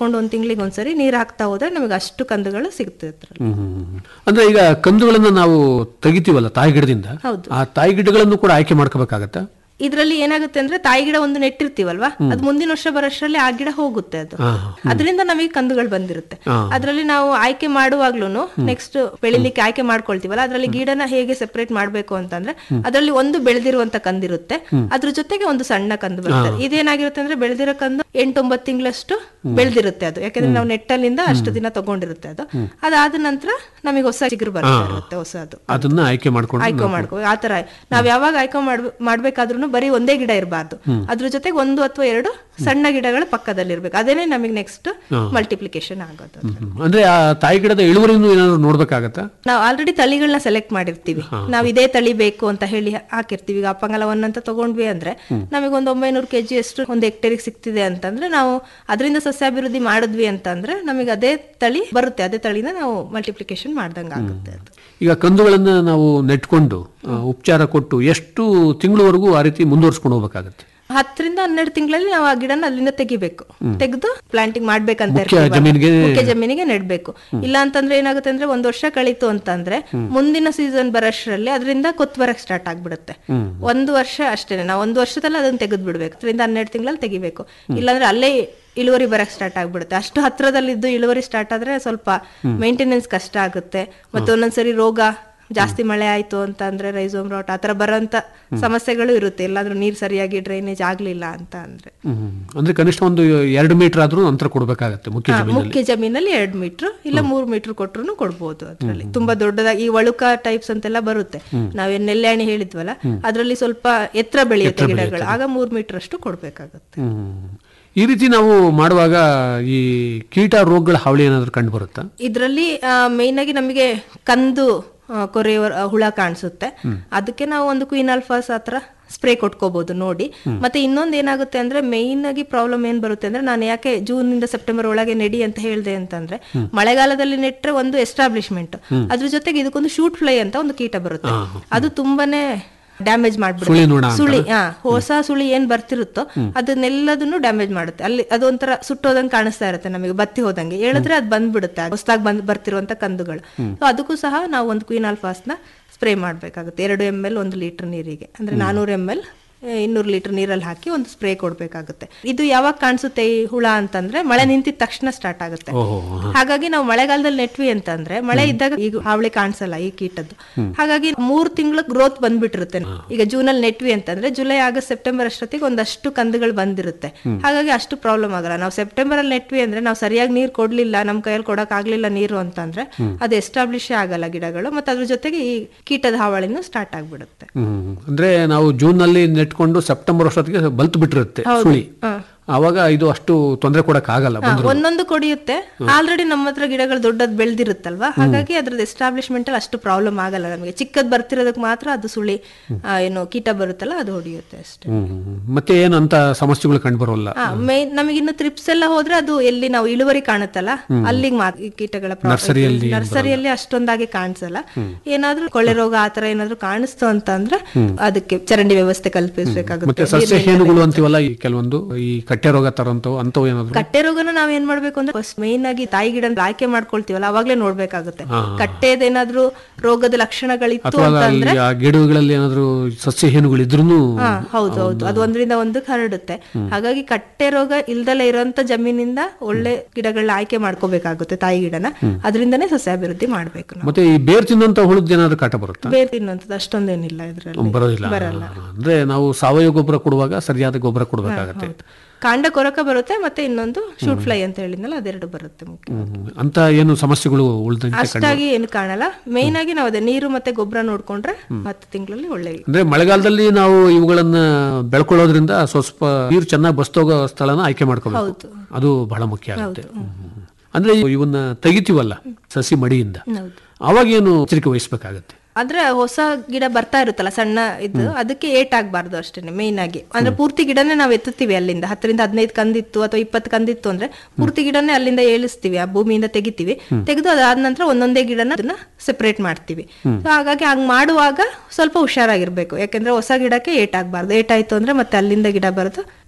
ತಿಂಗಳಿಗೆ ಒಂದ್ಸರಿ ನೀರ್ ಹಾಕ್ತಾ ಹೋದ್ರೆ ನಮಗೆ ಅಷ್ಟು ಕಂದುಗಳು ಸಿಗುತ್ತೆ ಅದ್ರಲ್ಲಿ ಹ್ಮ್, ಹ್ಮ್, ಹ್ಮ್. ಅಂದ್ರೆ ಈಗ ಕಂದುಗಳನ್ನ ನಾವು ತೆಗಿತೀವಲ್ಲ ತಾಯಿ ಗಿಡದಿಂದ ಹೌದು. ಆ ತಾಯಿ ಗಿಡಗಳನ್ನು ಕೂಡ ಆಯ್ಕೆ ಮಾಡ್ಕೋಬೇಕಾಗತ್ತಾ ಇದ್ರಲ್ಲಿ ಏನಾಗುತ್ತೆ ಅಂದ್ರೆ ತಾಯಿ ಗಿಡ ಒಂದು ನೆಟ್ಟಿರ್ತೀವಲ್ವಾ ಅದು ಮುಂದಿನ ವರ್ಷ ಬರೋಷ್ಟರಲ್ಲಿ ಆ ಗಿಡ ಹೋಗುತ್ತೆ ಅದು ಹಾ, ಅದರಿಂದ ನಮಗೆ ಕಂದುಗಳು ಬಂದಿರುತ್ತೆ ಹಾ. ಅದ್ರಲ್ಲಿ ನಾವು ಆಯ್ಕೆ ಮಾಡುವಾಗ್ಲೂ ನೆಕ್ಸ್ಟ್ ಬೆಳಿಲಿಕ್ಕೆ ಆಯ್ಕೆ ಮಾಡ್ಕೊಳ್ತೀವಲ್ಲ ಅದ್ರಲ್ಲಿ ಗಿಡನ ಹೇಗೆ ಸೆಪರೇಟ್ ಮಾಡ್ಬೇಕು ಅಂತಂದ್ರೆ ಅದ್ರಲ್ಲಿ ಒಂದು ಬೆಳೆದಿರುವಂತ ಕಂದಿರುತ್ತೆ ಅದ್ರ ಜೊತೆಗೆ ಒಂದು ಸಣ್ಣ ಕಂದು ಬರುತ್ತೆ ಇದೇನಾಗಿರುತ್ತೆ ಅಂದ್ರೆ ಬೆಳೆದಿರೋ ಕಂದು ಎಂಟೊಂಬತ್ತು ತಿಂಗಳಷ್ಟು ಬೆಳೆದಿರುತ್ತೆ ಅದು ಯಾಕಂದ್ರೆ ನಾವು ನೆಟ್ಟಲ್ಲಿಂದ ಅಷ್ಟು ದಿನ ತಗೊಂಡಿರುತ್ತೆ ಅದು ಅದಾದ ನಂತರ ನಮಗೆ ಹೊಸ ಚಿಗುರು ಬರ್ತಾ ಇರುತ್ತೆ ಹೊಸದು ಅದನ್ನ ಆಯ್ಕೆ ಮಾಡ್ಕೊಂಡು ಆಯ್ಕೆ ಮಾಡ್ಕೋ ಆತರ ನಾವ್ ಯಾವಾಗ ಆಯ್ಕೆ ಮಾಡ್ಬ ಮಾಡ್ಬೇಕಾದ್ರೂ ಬರೀ ಒಂದೇ ಗಿಡ ಇರಬಾರ್ದು ಅದ್ರ ಜೊತೆಗೆ ಒಂದು ಅಥವಾ ಎರಡು ಸಣ್ಣ ಗಿಡಗಳು ಪಕ್ಕದಲ್ಲಿ ಇರ್ಬೇಕು ಅದೇನೆ ನಮಗೆ ನೆಕ್ಸ್ಟ್ ಮಲ್ಟಿಪ್ಲಿಕೇಶನ್ ಆಗೋದು ಅದು. ಹ್ಮ್. ಅಂದ್ರೆ ಆ ತಾಯಿ ಗಿಡದ ಇಳುವರಿನೂ ಏನಾದ್ರು ನೋಡ್ಬೇಕಾಗತ್ತಾ ನಾವು ಆಲ್ರೆಡಿ ತಳಿಗಳನ್ನ ಸೆಲೆಕ್ಟ್ ಮಾಡಿರ್ತೀವಿ ನಾವು ಇದೇ ತಳಿ ಬೇಕು ಅಂತ ಹೇಳಿ ಹಾಕಿರ್ತೀವಿ ಈಗ ಅಪ್ಪಂಗಲ ಒನ್ ಅಂತ ತಗೊಂಡ್ವಿ ಅಂದ್ರೆ ನಮಗೆ ಒಂದು ಒಂಬೈನೂರು ಕೆಜಿ ಅಷ್ಟು ಒಂದು ಹೆಕ್ಟೇರಿಗೆ ಸಿಗ್ತಿದೆ ಅಂತಂದ್ರೆ ನಾವು ಅದರಿಂದ ಸಸ್ಯಾಭಿವೃದ್ಧಿ ಮಾಡಿದ್ವಿ ಅಂತಂದ್ರೆ ನಮಗೆ ಅದೇ ತಳಿ ಬರುತ್ತೆ ಅದೇ ತಳಿನ ನಾವು ಮಲ್ಟಿಪ್ಲಿಕೇಶನ್ ಮಾಡ್ದಂಗೆ ಆಗುತ್ತೆ ಅದು ಈಗ ಕಂದುಗಳನ್ನ ನಾವು ನೆಟ್ಕೊಂಡು ಆ, ಉಪಚಾರ ಕೊಟ್ಟು ಎಷ್ಟು ತಿಂಗಳವರೆಗೂ ಆ ರೀತಿ ಮುಂದುವರ್ಸ್ಕೊಂಡು ಹೋಗ್ಬೇಕಾಗತ್ತೆ ಹತ್ತರಿಂದ ಹನ್ನೆರಡು ತಿಂಗಳಲ್ಲಿ ನಾವು ಆ ಗಿಡನ ಅಲ್ಲಿಂದ ತೆಗಿಬೇಕು ತೆಗೆದು ಪ್ಲಾಂಟಿಂಗ್ ಮಾಡ್ಬೇಕಂತ ಮುಖ್ಯ ಇರ್ತೀವಲ್ಲ. ಜಮೀನಿಗೆ- ಮುಖ್ಯ ಜಮೀನಿಗೆ ನೆಡ್ಬೇಕು ಇಲ್ಲ ಅಂತಂದ್ರೆ ಏನಾಗುತ್ತೆ ಅಂದ್ರೆ ಒಂದ್ ವರ್ಷ ಕಳೀತು ಅಂತಂದ್ರೆ ಮುಂದಿನ ಸೀಸನ್ ಬರೋಷ್ಟರಲ್ಲಿ ಅದರಿಂದ ಕೊತ್ತು ಬರಕ್ ಸ್ಟಾರ್ಟ್ ಆಗ್ಬಿಡುತ್ತೆ ಒಂದು ವರ್ಷ ಅಷ್ಟೇನೆ ನಾವು ಒಂದು ವರ್ಷದಲ್ಲಿ ಅದನ್ನ ತೆಗೆದು ಬಿಡ್ಬೇಕು ಹತ್ತರಿಂದ ಹನ್ನೆರಡು ತಿಂಗಳಲ್ಲಿ ತೆಗಿಬೇಕು ಇಲ್ಲಾಂದ್ರೆ ಅಲ್ಲೇ ಇಳುವರಿ ಬರಕ್ ಸ್ಟಾರ್ಟ್ ಆಗ್ಬಿಡುತ್ತೆ ಅಷ್ಟು ಹತ್ರದಲ್ಲಿದ್ದು ಇಳುವರಿ ಸ್ಟಾರ್ಟ್ ಆದ್ರೆ ಸ್ವಲ್ಪ ಮೇಂಟೆನೆನ್ಸ್ ಕಷ್ಟ ಆಗುತ್ತೆ ಮತ್ತೆ ಒಂದೊಂದ್ಸರಿ ರೋಗ ಜಾಸ್ತಿ ಮಳೆ ಆಯ್ತು ಅಂತ ಅಂದ್ರೆ ರೈಸೋಮ್ ರಾಟ್ ಆತರ ಬರೋಂತ ಸಮಸ್ಯೆಗಳು ಇರುತ್ತೆ ಎಲ್ಲಾದ್ರೂ ನೀರ್ ಸರಿಯಾಗಿ ಡ್ರೈನೇಜ್ ಆಗ್ಲಿಲ್ಲ ಅಂತ ಅಂದ್ರೆ ಹ್ಮ್. ಅಂದ್ರೆ ಕನಿಷ್ಠ ಒಂದು ಎರಡು ಮೀಟರ್ ಆದ್ರೂ ಅಂತರ ಕೊಡ್ಬೇಕಾಗತ್ತೆ ಮುಖ್ಯ ಹಾ, ಜಮೀನಲ್ಲಿ ಮುಖ್ಯ ಜಮೀನಲ್ಲಿ ಎರಡ್ ಮೀಟರ್ ಇಲ್ಲ ಮೂರ್ ಮೀಟರ್ ಕೊಟ್ರು ಕೊಡ್ಬೋದು ಅದ್ರಲ್ಲಿ ತುಂಬಾ ದೊಡ್ಡದಾಗಿ ಈ ವಳುಕ ಟೈಪ್ಸ್ ಅಂತೆಲ್ಲ ಬರುತ್ತೆ ನಾವೇನ್ ನೆಲ್ಯಾಣಿ ಹೇಳಿದ್ವಲ್ಲ ಅದ್ರಲ್ಲಿ ಸ್ವಲ್ಪ ಎತ್ತರ ಬೆಳೆಯುತ್ತೆ ಗಿಡಗಳು ಆಗ ಮೂರ್ ಮೀಟರ್ ಅಷ್ಟು ಕೊಡ್ಬೇಕಾಗುತ್ತೆ ಹ್ಮ್. ಈ ರೀತಿ ನಾವು ಮಾಡುವಾಗ ಈ ಕೀಟ ರೋಗಗಳ ಹಾವಳಿ ಏನಾದ್ರು ಕಂಡು ಬರುತ್ತಾ ಇದ್ರಲ್ಲಿ ಮೇನ್ ಆಗಿ ನಮಗೆ ಕಂದು ಆ, ಕೊರೆಯುವ ಆ, ಹುಳ ಕಾಣಿಸುತ್ತೆ ಅದಕ್ಕೆ ನಾವು ಒಂದು ಕ್ವೀನ್ ಆಲ್ಫಾಸ್ ಆತರ ಸ್ಪ್ರೇ ಕೊಟ್ಕೋಬಹುದು ನೋಡಿ ಮತ್ತೆ ಇನ್ನೊಂದು ಏನಾಗುತ್ತೆ ಅಂದ್ರೆ ಮೇಯ್ನ್ ಆಗಿ ಪ್ರಾಬ್ಲಮ್ ಏನ್ ಬರುತ್ತೆ ಅಂದ್ರೆ ನಾನು ಯಾಕೆ ಜೂನ್ ಇಂದ ಸೆಪ್ಟೆಂಬರ್ ಒಳಗೆ ನೆಡಿ ಅಂತ ಹೇಳಿದೆ ಅಂತಂದ್ರೆ ಮಳೆಗಾಲದಲ್ಲಿ ನೆಟ್ರೆ ಒಂದು ಎಸ್ಟಾಬ್ಲಿಷ್ಮೆಂಟ್ ಅದ್ರ ಜೊತೆಗೆ ಇದಕ್ಕೊಂದು ಶೂಟ್ ಫ್ಲೈ ಅಂತ ಒಂದು ಕೀಟ ಬರುತ್ತೆ ಅದು ತುಂಬಾನೇ ಡ್ಯಾಮೇಜ್ ಸುಳಿ ಮಾಡ್ಬಿಡುತ್ತೆ ನೊಣ ಅಂತ? ಸುಳಿ ಹಾ ಹೊಸ ಸುಳಿ ಏನ್ ಬರ್ತಿರುತ್ತೋ ಅದನ್ನೆಲ್ಲದನ್ನು ಡ್ಯಾಮೇಜ್ ಮಾಡುತ್ತೆ ಅಲ್ಲಿ ಅದೊಂಥರ ಸುಟ್ಟೋದಂಗೆ ಕಾಣಿಸ್ತಾ ಇರುತ್ತೆ ನಮಗೆ ಬತ್ತಿ ಹೋದಂಗೆ ಹೇಳಿದ್ರೆ ಅದು ಬಂದ್ಬಿಡುತ್ತೆ ಹೊಸದಾಗಿ ಬಂದ್ ಬರ್ತಿರುವಂತ ಕಂದುಗಳು ಸೊ ಅದಕ್ಕೂ ಸಹ ನಾವು ಒಂದು ಕ್ವೀನ್ ಆಲ್ಫಾಸ್ನ ಸ್ಪ್ರೇ ಮಾಡ್ಬೇಕಾಗುತ್ತೆ ಎರಡು ಎಮ್ ಎಲ್ ಒಂದು ಲೀಟರ್ ನೀರಿಗೆ ಅಂದ್ರೆ ನಾನೂರು ಎಮ್ ಎಲ್ ಇನ್ನೂರು ಲೀಟರ್ ನೀರಲ್ಲಿ ಹಾಕಿ ಒಂದು ಸ್ಪ್ರೇ ಕೊಡ್ಬೇಕಾಗುತ್ತೆ ಇದು ಯಾವಾಗ ಕಾಣಿಸುತ್ತೆ ಈ ಹುಳ ಅಂತಂದ್ರೆ ಮಳೆ ನಿಂತಿದ ತಕ್ಷಣ ಸ್ಟಾರ್ಟ್ ಆಗುತ್ತೆ ಓಹೋ ಹಾಗಾಗಿ ನಾವು ಮಳೆಗಾಲದಲ್ಲಿ ನೆಟ್ವಿ ಅಂತಂದ್ರೆ ಮಳೆ ಇದ್ದಾಗ ಈಗ ಹಾವಳಿ ಕಾಣಿಸಲ್ಲ ಈ ಕೀಟದ್ದು ಹಾಗಾಗಿ ಮೂರ್ ತಿಂಗಳ ಗ್ರೋತ್ ಬಂದ್ಬಿಟ್ಟಿರುತ್ತೆ ಈಗ ಜೂನ್ ಅಲ್ಲಿ ನೆಟ್ವಿ ಅಂತಂದ್ರೆ ಜುಲೈ ಆಗಸ್ಟ್ ಸೆಪ್ಟೆಂಬರ್ ಅಷ್ಟೊತ್ತಿಗೆ ಒಂದಷ್ಟು ಕಂದುಗಳು ಬಂದಿರುತ್ತೆ ಹಾಗಾಗಿ ಅಷ್ಟು ಪ್ರಾಬ್ಲಮ್ ಆಗಲ್ಲ ನಾವು ಸೆಪ್ಟೆಂಬರ್ ಅಲ್ಲಿ ನೆಟ್ವಿ ಅಂದ್ರೆ ನಾವು ಸರಿಯಾಗಿ ನೀರ್ ಕೊಡ್ಲಿಲ್ಲ ನಮ್ ಕೈಯಲ್ಲಿ ಕೊಡಕ್ ಆಗ್ಲಿಲ್ಲ ನೀರು ಅಂತಂದ್ರೆ ಅದು ಎಸ್ಟಾಬ್ಲಿಷ್ ಆಗಲ್ಲ ಗಿಡಗಳು ಮತ್ತೆ ಅದ್ರ ಜೊತೆಗೆ ಈ ಕೀಟದ ಹಾವಳಿನೂ ಸ್ಟಾರ್ಟ್ ಆಗ್ಬಿಡುತ್ತೆ ಹ್ಮ್. ಅಂದ್ರೆ ನಾವು ಜೂನ್ ನಲ್ಲಿ ನೆಟ್ಕೊಂಡು ಸೆಪ್ಟೆಂಬರ್ ಅಷ್ಟೊತ್ತಿಗೆ ಬಲ್ತ್ ಬಿಟ್ಟಿರುತ್ತೆ ಸುಳಿ ಆವಾಗ ಇದು ಅಷ್ಟು ತೊಂದರೆ ಕೊಡಕ್ ಆಗಲ್ಲ ಹಾ, ಒಂದೊಂದು ಕೊಡಿಯುತ್ತೆ ಆಲ್ರೆಡಿ ನಮ್ಮ ಹತ್ರ ಗಿಡಗಳು ದೊಡ್ಡದ್ ಬೆಳೆದಿರುತ್ತಲ್ವಾ ಹಾಗಾಗಿ ಅದ್ರದ್ದು ಎಸ್ಟಾಬ್ಲಿಷ್ಮೆಂಟ್ ಅಲ್ಲಿ ಅಷ್ಟು ಪ್ರಾಬ್ಲಮ್ ಆಗಲ್ಲ ನಮಗೆ ಚಿಕ್ಕದ್ ಬರ್ತಿರೋದಕ್ಕೆ ಮಾತ್ರ ಅದು ಸುಳಿ ಆ, ಏನು ಕೀಟ ಬರುತ್ತಲ್ಲ ಅದು ಹೊಡಿಯುತ್ತೆ ಅಷ್ಟೇ ಹ್ಮ್, ಹ್ಮ್, ಹ್ಮ್. ಮತ್ತೆ ಏನು ಅಂತ ಸಮಸ್ಯೆಗಳು ಕಂಡು ಬರೋಲ್ಲ ಮೇನ್ ನಮಗೆ ಇನ್ನು ತ್ರಿಪ್ಸ್ ಎಲ್ಲ ಹೋದ್ರೆ ಅದು ಎಲ್ಲಿ ನಾವು ಇಳುವರಿ ಕಾಣುತ್ತಲ್ಲ ಅಲ್ಲಿಗೆ ಮಾತ್ರ ಈ ಕೀಟಗಳ ಪ್ರಾ- ನರ್ಸರಿಯಲ್ಲಿ ನರ್ಸರಿಯಲ್ಲಿ ಅಷ್ಟೊಂದಾಗಿ ಕಾಣಿಸಲ್ಲ ಏನಾದ್ರೂ ಕೊಳೆ ರೋಗ ಆತರ ಏನಾದ್ರೂ ಕಾಣಿಸ್ತು ಅಂತ ಅಂದ್ರೆ ಅದಕ್ಕೆ ಚರಂಡಿ ವ್ಯವಸ್ಥೆ ಮತ್ತೆ ಕಲ್ಪಿಸ್ಬೇಕಾಗುತ್ತೆ ಸಸ್ಯ ಹೇನುಗಳು ಅಂತೀವಲ್ಲ ಈ ಕೆಲವೊಂದು ಈ ಕಟ್ಟೆ ರೋಗ ತರಂತವು ಅಂತವು ಏನಾದ್ರು ಕಟ್ಟೆ ರೋಗನ ನಾವ್ ಏನ್ ಮಾಡ್ಬೇಕು ಅಂದ್ರೆ ಫಸ್ಟ್ ಮೇನ್ ಆಗಿ ತಾಯಿ ಗಿಡ ಆಯ್ಕೆ ಮಾಡ್ಕೊಳ್ತೀವಲ್ಲ ಅವಾಗ್ಲೇ ನೋಡ್ಬೇಕಾಗುತ್ತೆ ಕಟ್ಟೆದೇನಾದ್ರೂ ರೋಗದ ಲಕ್ಷಣಗಳಿತ್ತು ಅಥವಾ ಅಂತ ಅಲ್ಲಿ ಅಂದ್ರೆ ಆ ಗಿಡಗಳಲ್ಲಿ ಏನಾದ್ರು ಸಸ್ಯ ಹೇನುಗಳು ಇದ್ರೂ ಹಾ ಹೌದು ಹೌದು ಅದು ಒಂದರಿಂದ ಒಂದಕ್ಕೆ ಹರಡುತ್ತೆ ಹಾಗಾಗಿ ಕಟ್ಟೆ ರೋಗ ಇಲ್ದಲೇ ಇರೋಂತ ಜಮೀನಿಂದ ಒಳ್ಳೆ ಗಿಡಗಳನ್ನ ಆಯ್ಕೆ ಮಾಡ್ಕೋಬೇಕಾಗುತ್ತೆ ತಾಯಿ ಗಿಡನ ಅದರಿಂದನೇ ಸಸ್ಯಾಭಿವೃದ್ಧಿ ಮಾಡ್ಬೇಕು ನಾವು ಮತ್ತೆ ಈ ಬೇರ್ ತಿನ್ನಂತ ಹುಳುದ್ ಏನಾದ್ರು ಕಾಟ ಬರುತ್ತಾ ಬೇರೆ ತಿನ್ನುವಂಥದ್ದು ಅಷ್ಟೊಂದೇನಿಲ್ಲ ಇದ್ರಲ್ಲಿ ಬರೋದಿಲ್ಲ ಬರಲ್ಲ ಅಂದ್ರೆ ನಾವು ಸಾವಯವ ಗೊಬ್ಬರ ಕೊಡುವಾಗ ಸರಿಯಾದ ಗೊಬ್ಬರ ಕೊಡ್ಬೇಕಾಗತ್ತೆ ಕಾಂಡ ಕೊರಕ ಬರುತ್ತೆ ಮತ್ತೆ ಇನ್ನೊಂದು ಶೂಟ್ ಫ್ಲೈ ಅಂತ ಹೇಳಿದ್ನಲ್ಲ ಅದೆರಡು ಬರುತ್ತೆ ಮುಖ್ಯ ಹ್ಮ್. ಅಂತ ಏನು ಸಮಸ್ಯೆಗಳು ಉಳ್ದಂತೆ ಕಂಡು ಅಷ್ಟಾಗಿ ಏನು ಕಾಣಲ್ಲ ಮೇನ್ ಆಗಿ ನಾವು ಅದೇ ನೀರು ಮತ್ತೆ ಗೊಬ್ಬರ ನೋಡ್ಕೊಂಡ್ರೆ ಹತ್ತು ತಿಂಗಳಲ್ಲಿ ಒಳ್ಳೆ ಅಂದ್ರೆ ಮಳೆಗಾಲದಲ್ಲಿ ನಾವು ಇವುಗಳನ್ನ ಬೆಳ್ಕೊಳ್ಳೋದ್ರಿಂದ ಸ್ವಲ್ಪ ನೀರು ಚೆನ್ನಾಗಿ ಬಸ್ತೋಗೋ ಸ್ಥಳನ ಆಯ್ಕೆ ಮಾಡ್ಕೋಬೇಕು ಅದು ಬಹಳ ಮುಖ್ಯ ಆಗುತ್ತೆ ಹ್ಮ್. ಅಂದ್ರೆ ಇವನ್ನ ತೆಗಿತೀವಲ್ಲ ಸಸಿ ಮಡಿಯಿಂದ ಹೌದು ಅವಾಗ ಏನು ಎಚ್ಚರಿಕೆ ವಹಿಸ್ಬೇಕಾಗತ್ತೆ ಆದ್ರೆ ಹೊಸ ಗಿಡ ಬರ್ತಾ ಇರುತ್ತಲ್ಲ ಸಣ್ಣ ಇದು ಅದಕ್ಕೆ ಏಟ್ ಆಗ್ಬಾರ್ದು ಅಷ್ಟೇನೆ ಮೇನ್ ಆಗಿ ಅಂದ್ರೆ ಪೂರ್ತಿ ಗಿಡನೇ ನಾವು ಎತ್ತುತ್ತೀವಿ ಅಲ್ಲಿಂದ ಹತ್ತರಿಂದ ಹದಿನೈದು ಕಂದಿತ್ತು ಅಥವಾ ಇಪ್ಪತ್ತು ಕಂದಿತ್ತು ಅಂದ್ರೆ ಪೂರ್ತಿ ಗಿಡನೇ ಅಲ್ಲಿಂದ ಏಳಿಸ್ತೀವಿ ಆ ಭೂಮಿಯಿಂದ ತೆಗಿತೀವಿ ತೆಗೆದು ಅದಾದ ನಂತರ ಒಂದೊಂದೇ ಗಿಡನ ಅದನ್ನ ಸೆಪರೇಟ್ ಮಾಡ್ತೀವಿ So ಹಾಗಾಗಿ ಹಂಗ್ ಮಾಡುವಾಗ ಸ್ವಲ್ಪ ಹುಷಾರಾಗಿರ್ಬೇಕು ಯಾಕಂದ್ರೆ ಹೊಸ ಗಿಡಕ್ಕೆ ಏಟ್ ಆಗ್ಬಾರ್ದು ಏಟ್ ಆಯ್ತು ಅಂದ್ರೆ ಮತ್ತೆ ಅಲ್ಲಿಂದ ಗಿಡ ಬರೋದು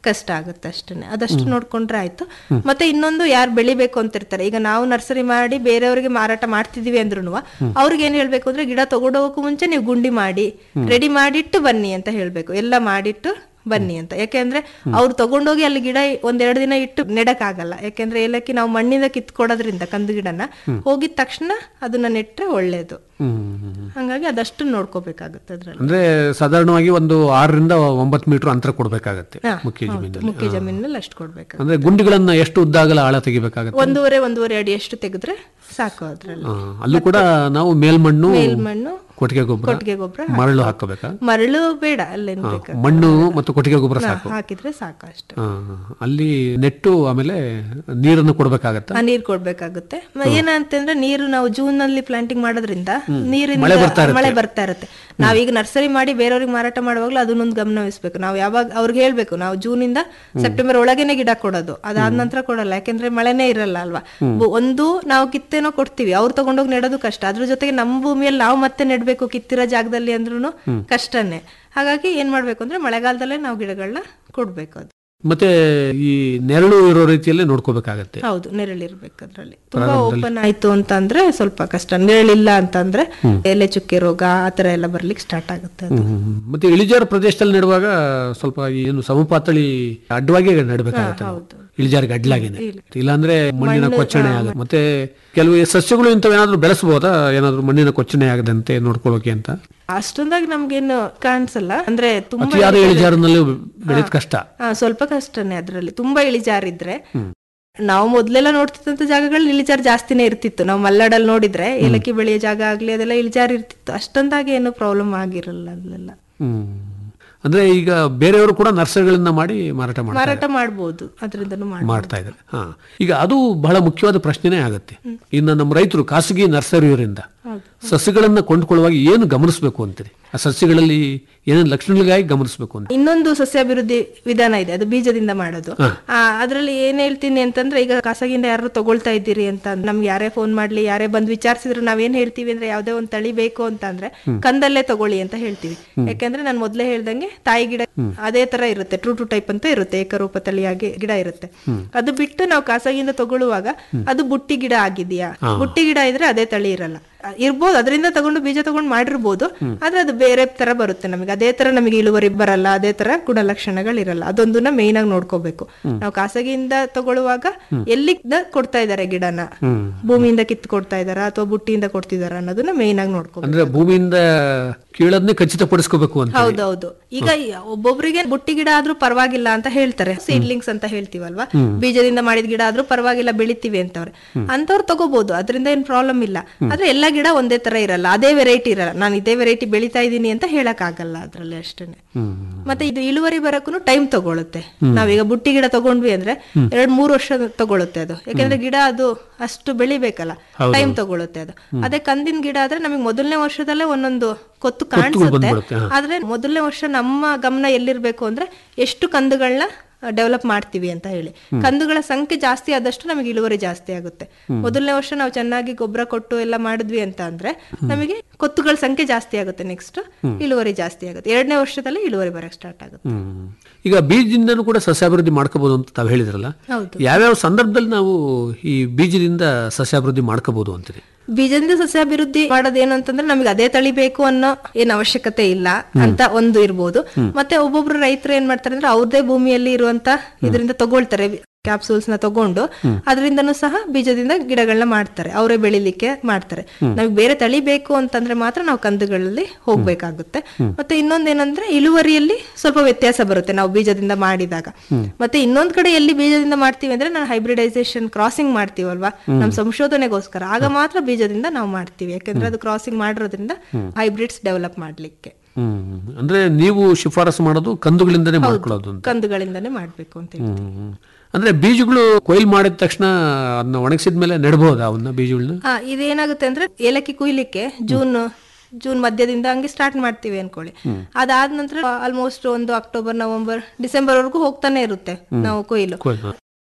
ಕಷ್ಟ ಆಗುತ್ತೆ ಅಷ್ಟೇ ಅದಷ್ಟು ನೋಡ್ಕೊಂಡ್ರೆ ಆಯ್ತು ಮತ್ತೆ ಇನ್ನೊಂದು ಯಾರು ಬೆಳಿಬೇಕು ಅಂತ ಇರ್ತಾರೆ ಈಗ ನಾವು ನರ್ಸರಿ ಮಾಡಿ ಬೇರೆಯವರಿಗೆ ಮಾರಾಟ ಮಾಡ್ತಿದೀವಿ ಅಂದ್ರೂ ಅವ್ರಿಗೆ ಏನ್ ಹೇಳ್ಬೇಕು ಅಂದ್ರೆ ಗಿಡ ತಗೊಂಡೋಗಕ್ಕೂ ಮುಂಚೆ ನೀವು ಗುಂಡಿ ಮಾಡಿ ರೆಡಿ ಮಾಡಿಟ್ಟು ಬನ್ನಿ ಅಂತ ಹೇಳ್ಬೇಕು ಎಲ್ಲ ಮಾಡಿಟ್ಟು ಬನ್ನಿ ಅಂತ ಯಾಕೆಂದ್ರೆ ಅವ್ರು ತಗೊಂಡೋಗಿ ಅಲ್ಲಿ ಗಿಡ ಒಂದೆರಡು ದಿನ ಇಟ್ಟು ನೆಡಕ್ಕಾಗಲ್ಲ ಯಾಕೆಂದ್ರೆ ಏಲಕ್ಕಿ ನಾವು ಮಣ್ಣಿಂದ ಕಿತ್ಕೊಡೋದ್ರಿಂದ ಕಂದು ಗಿಡನ ಹೋಗಿದ ತಕ್ಷಣ ಅದನ್ನ ನೆಟ್ರೆ ಒಳ್ಳೇದು ಹಂಗಾಗಿ ಅದಷ್ಟು ನೋಡ್ಕೋಬೇಕಾಗುತ್ತೆ ಅದ್ರಲ್ಲಿ ಅಂದ್ರೆ ಸಾಧಾರಣವಾಗಿ ಒಂದು ಆರರಿಂದ ಒಂಬತ್ತು ಮೀಟರ್ ಅಂತರ ಕೊಡ್ಬೇಕಾಗತ್ತೆ ಹಾ, ಮುಖ್ಯ ಹೌದು. ಜಮೀನಲ್ಲಿ ಮುಖ್ಯ ಜಮೀನಲ್ಲಿ ಅಷ್ಟು ಕೊಡ್ಬೇಕು ಅಂದ್ರೆ ಗುಂಡಿಗಳನ್ನ ಎಷ್ಟು ಉದ್ದಾಗಲ ಆಳ ತೆಗಿಬೇಕಾಗತ್ತೆ ಒಂದೂವರೆ ಒಂದೂವರೆ ಅಡಿ ಎಷ್ಟು ತೆಗೆದ್ರೆ ಸಾಕು ಅದ್ರಲ್ಲಿ ಆ, ಅಲ್ಲೂ ಕೂಡ ನಾವು ಮೇಲ್ಮಣ್ಣು ಮೇಲ್ಮಣ್ಣು ಕೊಟ್ಟಿಗೆ ಗೊಬ್ಬರ ಕೊಟ್ಟಿಗೆ ಗೊಬ್ಬರ ಮರಳು ಹಾಕೋಬೇಕಾ ಮರಳು ಬೇಡ ಅಲ್ಲೇನ್ ಆ, ಬೇಕಾ ಮಣ್ಣು ಮತ್ತು ಕೊಟ್ಟಿಗೆ ಗೊಬ್ಬರ ಹಾ, ಸಾಕು ಹಾಕಿದ್ರೆ ಸಾಕು ಅಷ್ಟೇ ಆ, ಅಲ್ಲಿ ನೆಟ್ಟು ಆಮೇಲೆ ನೀರನ್ನು ಕೊಡ್ಬೇಕಾಗತ್ತ ಆ, ನೀರ್ ಕೊಡ್ಬೇಕಾಗುತ್ತೆ ಮ- ಏನಂತಂದ್ರೆ ನೀರು ನಾವು ಜೂನ್ ನಲ್ಲಿ ಪ್ಲಾಂಟಿಂಗ್ ಮಾಡೋದ್ರಿಂದ ನೀರಿನ ಮಳೆ ಬರ್ತಾ ಇರುತ್ತೆ. ಮಳೆ ಬರ್ತಾ ಇರುತ್ತೆ ನಾವೀಗ ನರ್ಸರಿ ಮಾಡಿ ಬೇರೆಯವ್ರಿಗೆ ಮಾರಾಟ ಮಾಡುವಾಗಲೂ ಅದನ್ನೊಂದು ಗಮನವಿಸ್ಬೇಕು ನಾವು ಯಾವಾಗ ಅವ್ರಿಗೆ ಹೇಳ್ಬೇಕು ನಾವು ಜೂನ್ ಇಂದ ಸೆಪ್ಟೆಂಬರ್ ಒಳಗೇನೆ ಗಿಡ ಕೊಡೋದು ಅದಾದ ನಂತರ ಕೊಡಲ್ಲ ಯಾಕೆಂದ್ರೆ ಮಳೆನೇ ಇರಲ್ಲ ಅಲ್ವಾ ಬು- ಒಂದು ನಾವು ಕಿತ್ತೇನೋ ಕೊಡ್ತೀವಿ ಅವ್ರು ತಗೊಂಡೋಗಿ ನೆಡೋದು ಕಷ್ಟ ಅದ್ರ ಜೊತೆಗೆ ನಮ್ಮ ಭೂಮಿಯಲ್ಲಿ ನಾವು ಮತ್ತೆ ನೆಡ್ಬೇಕು ಕಿತ್ತಿರೋ ಜಾಗದಲ್ಲಿ ಅಂದ್ರೂ ಕಷ್ಟನೇ ಹಾಗಾಗಿ ಏನ್ ಮಾಡ್ಬೇಕು ಅಂದ್ರೆ ಮಳೆಗಾಲದಲ್ಲೇ ನಾವು ಗಿಡಗಳನ್ನ ಕೊಡ್ಬೇಕು ಅದು ಮತ್ತೆ ಈ ನೆರಳು ಇರೋ ರೀತಿಯಲ್ಲೇ ನೋಡ್ಕೋಬೇಕಾಗತ್ತೆ ಹೌದು ನೆರಳಿರ್ಬೇಕು ಅದ್ರಲ್ಲಿ ತುಂಬಾ ಓಪನ್ ಆಯ್ತು ಅಂತಂದ್ರೆ ಸ್ವಲ್ಪ ಕಷ್ಟ ನೆರಳಿಲ್ಲ ಅಂತಂದ್ರೆ ಎಲೆ ಚುಕ್ಕೆ ರೋಗ ಆತರ ಎಲ್ಲ ಬರ್ಲಿಕ್ಕೆ ಸ್ಟಾರ್ಟ್ ಆಗುತ್ತೆ ಅದು ಹ್ಮ್. ಮತ್ತೆ ಇಳಿಜಾರು ಪ್ರದೇಶದಲ್ಲಿ ನೆಡುವಾಗ ಸ್ವಲ್ಪ ಏನು ಸಮಪಾತಳಿ ಅಡ್ಡವಾಗಿ ನೆಡಬೇಕಾಗತ್ತೆ ನಾವು. ಇಳಿಜಾರಿಗೆ ಅಡ್ಲಾಗಿನೆ ಇಲ್ಲಾಂದ್ರೆ ಮಣ್ಣಿನ ಕೊಚ್ಚಣೆ ಆಗುತ್ತೆ ಮತ್ತೆ ಕೆಲವು ಈ ಸಸ್ಯಗಳು ಇಂಥವೇನಾದ್ರೂ ಬೆಳೆಸಬಹುದಾ ಏನಾದ್ರೂ ಮಣ್ಣಿನ ಕೊಚ್ಚಣೆ ಆಗದಂತೆ ನೋಡ್ಕೊಳ್ಳೋಕೆ ಅಂತ ಅಷ್ಟೊಂದಾಗಿ ನಮ್ಗೇನು ಕಾಣಿಸಲ್ಲ ಅಂದ್ರೆ ತುಂಬಾ ಅತಿಯಾದ ಇಳಿಜಾರಿನಲ್ಲಿ ಬೆಳೆಯೋದು ಕಷ್ಟ ಹಾ, ಸ್ವಲ್ಪ ಕಷ್ಟನೇ ಅದ್ರಲ್ಲಿ ತುಂಬಾ ಇಳಿಜಾರಿದ್ರೆ ನಾವು ಮೊದ್ಲೆಲ್ಲ ನೋಡ್ತಿದ್ದಂತ ಜಾಗಗಳಲ್ಲಿ ಇಳಿಜಾರು ಜಾಸ್ತಿನೇ ಇರ್ತಿತ್ತು ನಾವು ಮಲ್ನಾಡಲ್ಲಿ ನೋಡಿದ್ರೆ ಏಲಕ್ಕಿ ಬೆಳೆಯೋ ಜಾಗ ಆಗ್ಲಿ ಅದೆಲ್ಲ ಇಳಿಜಾರು ಇರ್ತಿತ್ತು ಅಷ್ಟೊಂದಾಗಿ ಏನು ಪ್ರಾಬ್ಲಮ್ ಆಗಿರಲ್ಲ ಅಲ್ಲೆಲ್ಲ ಹ್ಮ್ ಅಂದ್ರೆ ಈಗ ಬೇರೆಯವರು ಕೂಡ ನರ್ಸರಿಗಳನ್ನ ಮಾಡಿ ಮಾರಾಟ ಮಾಡ್ತಾರೆ ಮಾರಾಟ ಮಾಡ್ಬೋದು ಅದರಿಂದನೂ ಮಾಡಿ ಮಾಡ್ತಾ ಇದ್ದಾರೆ ಹಾ ಈಗ ಅದು ಬಹಳ ಮುಖ್ಯವಾದ ಪ್ರಶ್ನೆನೇ ಆಗತ್ತೆ ಇನ್ನು ನಮ್ಮ ರೈತರು ಖಾಸಗಿ ನರ್ಸರಿಯವರಿಂದ ಸಸ್ಯಗಳನ್ನ ಕೊಂಡ್ಕೊಳ್ಳುವಾಗ ಏನು ಗಮನಿಸಬೇಕು ಅಂತೀರಿ ಆ ಸಸ್ಯಗಳಲ್ಲಿ ಏನೇನು ಲಕ್ಷಣಗಳಿಗಾಗಿ ಗಮನಿಸಬೇಕು ಅಂತ ಇನ್ನೊಂದು ಸಸ್ಯಾಭಿವೃದ್ಧಿ ವಿಧಾನ ಇದೆ ಅದು ಬೀಜದಿಂದ ಮಾಡೋದು ಆ, ಅದ್ರಲ್ಲಿ ಏನ್ ಹೇಳ್ತೀನಿ ಅಂತಂದ್ರೆ ಈಗ ಖಾಸಗಿಯಿಂದ ಯಾರು ತಗೊಳ್ತಾ ಇದ್ದೀರಿ ಅಂತ ನಮ್ಗೆ ಯಾರೇ ಫೋನ್ ಮಾಡ್ಲಿ ಯಾರೇ ಬಂದ್ ವಿಚಾರಿಸಿದ್ರು ನಾವೇನ್ ಹೇಳ್ತೀವಿ ಅಂದ್ರೆ ಯಾವ್ದೇ ಒಂದ್ ತಳಿ ಬೇಕು ಅಂತ ಅಂದ್ರೆ ಕಂದಲ್ಲೇ ತಗೊಳ್ಳಿ ಅಂತ ಹೇಳ್ತೀವಿ ಯಾಕಂದ್ರೆ ನಾನು ಮೊದ್ಲೇ ಹೇಳ್ದಂಗೆ ತಾಯಿ ಗಿಡ ಅದೇ ತರ ಇರುತ್ತೆ ಟ್ರೂ ಟು ಟೈಪ್ ಅಂತ ಇರುತ್ತೆ ಏಕರೂಪ ತಳಿಯಾಗಿ ಗಿಡ ಇರುತ್ತೆ ಅದು ಬಿಟ್ಟು ನಾವು ಖಾಸಗಿಯಿಂದ ತಗೊಳ್ಳುವಾಗ ಅದು ಬುಟ್ಟಿ ಗಿಡ ಆಗಿದೆಯಾ ಬುಟ್ಟಿ ಗಿಡ ಇದ್ರೆ ಅದೇ ತಳಿ ಇರಲ್ಲ ಅ, ಇರ್ಬೋದು ಅದರಿಂದ ತಗೊಂಡು ಬೀಜ ತಗೊಂಡು ಮಾಡಿರ್ಬೋದು ಆದ್ರೆ ಅದು ಬೇರೆ ತರ ಬರುತ್ತೆ ನಮಗೆ ಅದೇ ತರ ನಮಗೆ ಇಳುವರಿ ಬರಲ್ಲ ಅದೇ ತರ ಗುಣಲಕ್ಷಣಗಳಿರಲ್ಲ ಅದೊಂದನ್ನ ಮೇನ್ ಆಗಿ ನೋಡ್ಕೋಬೇಕು ನಾವು ಖಾಸಗಿಯಿಂದ ತಗೊಳ್ಳುವಾಗ ಎಲ್ಲಿಂದ ಕೊಡ್ತಾ ಇದಾರೆ ಗಿಡನ ಭೂಮಿಯಿಂದ ಕಿತ್ತು ಕೊಡ್ತಾ ಇದಾರ ಅಥವಾ ಬುಟ್ಟಿಯಿಂದ ಕೊಡ್ತಿದಾರ ಅನ್ನೋದನ್ನ ಮೇನ್ ಆಗಿ ನೋಡ್ಕೋಬೇಕು ಅಂದ್ರೆ ಭೂಮಿಯಿಂದ ಕೀಳದ್ನೇ ಖಚಿತಪಡಿಸ್ಕೋಬೇಕು ಅಂತ ಹೌದೌದು ಈಗ ಒಬ್ಬೊಬ್ರಿಗೆ ಬುಟ್ಟಿ ಗಿಡ ಆದ್ರೂ ಪರವಾಗಿಲ್ಲ ಅಂತ ಹೇಳ್ತಾರೆ ಸೀಡ್ಲಿಂಗ್ಸ್ ಅಂತ ಹೇಳ್ತೀವಲ್ವಾ ಬೀಜದಿಂದ ಮಾಡಿದ ಗಿಡ ಆದ್ರೂ ಪರವಾಗಿಲ್ಲ ಬೆಳಿತೀವಿ ಅಂತವ್ರೆ ಅಂತವ್ರು ತಗೋಬಹುದು ಅದರಿಂದ ಏನ್ ಪ್ರಾಬ್ಲಮ್ ಇಲ್ಲ ಆದ್ರೆ ಎಲ್ಲಾ ಗಿಡ ಒಂದೇ ತರ ಇರಲ್ಲ ಅದೇ ವೆರೈಟಿ ಇರಲ್ಲ ನಾನು ಇದೇ ವೆರೈಟಿ ಬೆಳಿತಾ ಇದೀನಿ ಅಂತ ಹೇಳಕ್ ಆಗಲ್ಲ ಅದ್ರಲ್ಲಿ ಅಷ್ಟೇನೆ ಮತ್ತೆ ಇದು ಇಳುವರಿ ಬರಕ್ಕೂ ಟೈಮ್ ತಗೊಳುತ್ತೆ ನಾವೀಗ ಬುಟ್ಟಿ ಗಿಡ ತಗೊಂಡ್ವಿ ಅಂದ್ರೆ ಎರಡ್ ಮೂರು ವರ್ಷ ತಗೊಳುತ್ತೆ ಅದು ಯಾಕಂದ್ರೆ ಗಿಡ ಅದು ಅಷ್ಟು ಬೆಳಿಬೇಕಲ್ಲ ಟೈಮ್ ತಗೊಳುತ್ತೆ ಅದು ಅದೇ ಕಂದಿನ ಗಿಡ ಆದ್ರೆ ನಮಗೆ ಮೊದಲನೇ ವರ್ಷದಲ್ಲೇ ಒಂದೊಂದು ಕೊತ್ತು ಕಾಣಿಸುತ್ತೆ ಬಂದ್ಬಿಡುತ್ತೆ, ಹಾ. ಆದ್ರೆ ಮೊದಲನೇ ವರ್ಷ ನಮ್ಮ ಗಮನ ಎಲ್ಲಿರ್ಬೇಕು ಅಂದ್ರೆ ಎಷ್ಟು ಕಂದುಗಳನ್ನ ಡೆವಲಪ್ ಮಾಡ್ತೀವಿ ಅಂತ ಹೇಳಿ ಕಂದುಗಳ ಸಂಖ್ಯೆ ಜಾಸ್ತಿ ಆದಷ್ಟು ನಮಗೆ ಇಳುವರಿ ಜಾಸ್ತಿ ಆಗುತ್ತೆ ಮೊದಲನೇ ವರ್ಷ ನಾವು ಚೆನ್ನಾಗಿ ಗೊಬ್ಬರ ಕೊಟ್ಟು ಎಲ್ಲ ಮಾಡಿದ್ವಿ ಅಂತ ಅಂದ್ರೆ ನಮಗೆ ಕೊತ್ತುಗಳ ಸಂಖ್ಯೆ ಜಾಸ್ತಿ ಆಗುತ್ತೆ ನೆಕ್ಸ್ಟ್ ಇಳುವರಿ ಜಾಸ್ತಿ ಆಗುತ್ತೆ ಎರಡನೇ ವರ್ಷದಲ್ಲಿ ಇಳುವರಿ ಬರಕ್ ಸ್ಟಾರ್ಟ್ ಆಗುತ್ತೆ ಹ್ಮ್. ಈಗ ಬೀಜದಿಂದನೂ ಕೂಡ ಸಸ್ಯಾಭಿವೃದ್ಧಿ ಮಾಡ್ಕೋಬಹುದು ಅಂತ ತಾವು ಹೇಳಿದ್ರಲ್ಲ ಹೌದು ಯಾವ್ಯಾವ ಸಂದರ್ಭದಲ್ಲಿ ನಾವು ಈ ಬೀಜದಿಂದ ಸಸ್ಯಾಭಿವೃದ್ಧಿ ಮಾಡ್ಕೋಬಹುದು ಅಂತೀರಿ ಬೀಜದಿಂದ ಸಸ್ಯಾಭಿವೃದ್ಧಿ ಮಾಡೋದೇನು ಅಂತಂದ್ರೆ ನಮಗೆ ಅದೇ ತಳಿ ಬೇಕು ಅನ್ನೋ ಏನ್ ಅವಶ್ಯಕತೆ ಇಲ್ಲ ಅಂತ ಒಂದು ಇರ್ಬೋದು ಮತ್ತೆ ಒಬ್ಬೊಬ್ರು ರೈತರು ಏನ್ ಮಾಡ್ತಾರೆ ಅಂದ್ರೆ ಅವ್ರದೇ ಭೂಮಿಯಲ್ಲಿ ಇರುವಂತ ಇದರಿಂದ ತಗೊಳ್ತಾರೆ ಕ್ಯಾಪ್ಸೂಲ್ಸ್ ನ ತಗೊಂಡು ಅದರಿಂದನೂ ಸಹ ಬೀಜದಿಂದ ಗಿಡಗಳನ್ನ ಮಾಡ್ತಾರೆ ಅವರೇ ಬೆಳಿಲಿಕ್ಕೆ ಮಾಡ್ತಾರೆ ನಮಗೆ ಬೇರೆ ತಳಿ ಬೇಕು ಅಂತಂದ್ರೆ ಮಾತ್ರ ನಾವು ಕಂದುಗಳಲ್ಲಿ ಹೋಗ್ಬೇಕಾಗುತ್ತೆ ಮತ್ತೆ ಇನ್ನೊಂದೇನಂದ್ರೆ ಇಳುವರಿಯಲ್ಲಿ ಸ್ವಲ್ಪ ವ್ಯತ್ಯಾಸ ಬರುತ್ತೆ ನಾವು ಬೀಜದಿಂದ ಮಾಡಿದಾಗ ಮತ್ತೆ ಇನ್ನೊಂದ್ ಕಡೆ ಎಲ್ಲಿ ಬೀಜದಿಂದ ಮಾಡ್ತೀವಿ ಅಂದ್ರೆ ನಾವು ಹೈಬ್ರಿಡೈಸೇಷನ್ ಕ್ರಾಸಿಂಗ್ ಮಾಡ್ತೀವಲ್ವಾ ನಮ್ ಸಂಶೋಧನೆಗೋಸ್ಕರ ಆಗ ಮಾತ್ರ ಬೀಜದಿಂದ ನಾವು ಮಾಡ್ತೀವಿ ಯಾಕಂದ್ರೆ ಅದು ಕ್ರಾಸಿಂಗ್ ಮಾಡಿರೋದ್ರಿಂದ ಹೈಬ್ರಿಡ್ಸ್ ಡೆವಲಪ್ ಮಾಡ್ಲಿಕ್ಕೆ ಹ್ಮ್ ಅಂದ್ರೆ ನೀವು ಶಿಫಾರಸು ಮಾಡೋದು ಕಂದುಗಳಿಂದನೇ ಮಾಡ್ಕೊಳ್ಳೋದು ಅಂತ ಕಂದುಗಳಿಂದಾನೇ ಮಾಡ್ಬೇಕು ಅಂತ ಹೇಳಿ ಹ್ಮ್. ಅಂದ್ರೆ ಬೀಜಗಳು ಕೊಯ್ಲು ಮಾಡಿದ ತಕ್ಷಣ ಅದನ್ನ ಒಣಗಿಸಿದ ಮೇಲೆ ನೆಡಬಹುದಾ ಅವನ್ನ ಬೀಜಗಳನ್ನ ಹಾ ಇದೇನಾಗುತ್ತೆ ಅಂದ್ರೆ ಏಲಕ್ಕಿ ಕುಯ್ಲಿಕ್ಕೆ ಜೂನ್ ಜೂನ್ ಮಧ್ಯದಿಂದ ಹಂಗೆ ಸ್ಟಾರ್ಟ್ ಮಾಡ್ತೀವಿ ಅನ್ಕೊಳ್ಳಿ ಅದಾದ ನಂತರ ಆಲ್ಮೋಸ್ಟ್ ಒಂದು ಅಕ್ಟೋಬರ್ ನವೆಂಬರ್ ಡಿಸೆಂಬರ್ ವರೆಗೂ ಹೋಗ್ತಾನೆ ಇರುತ್ತೆ ನಾವು ಕೊಯ್ಲು ಕೊಯ್ಲು.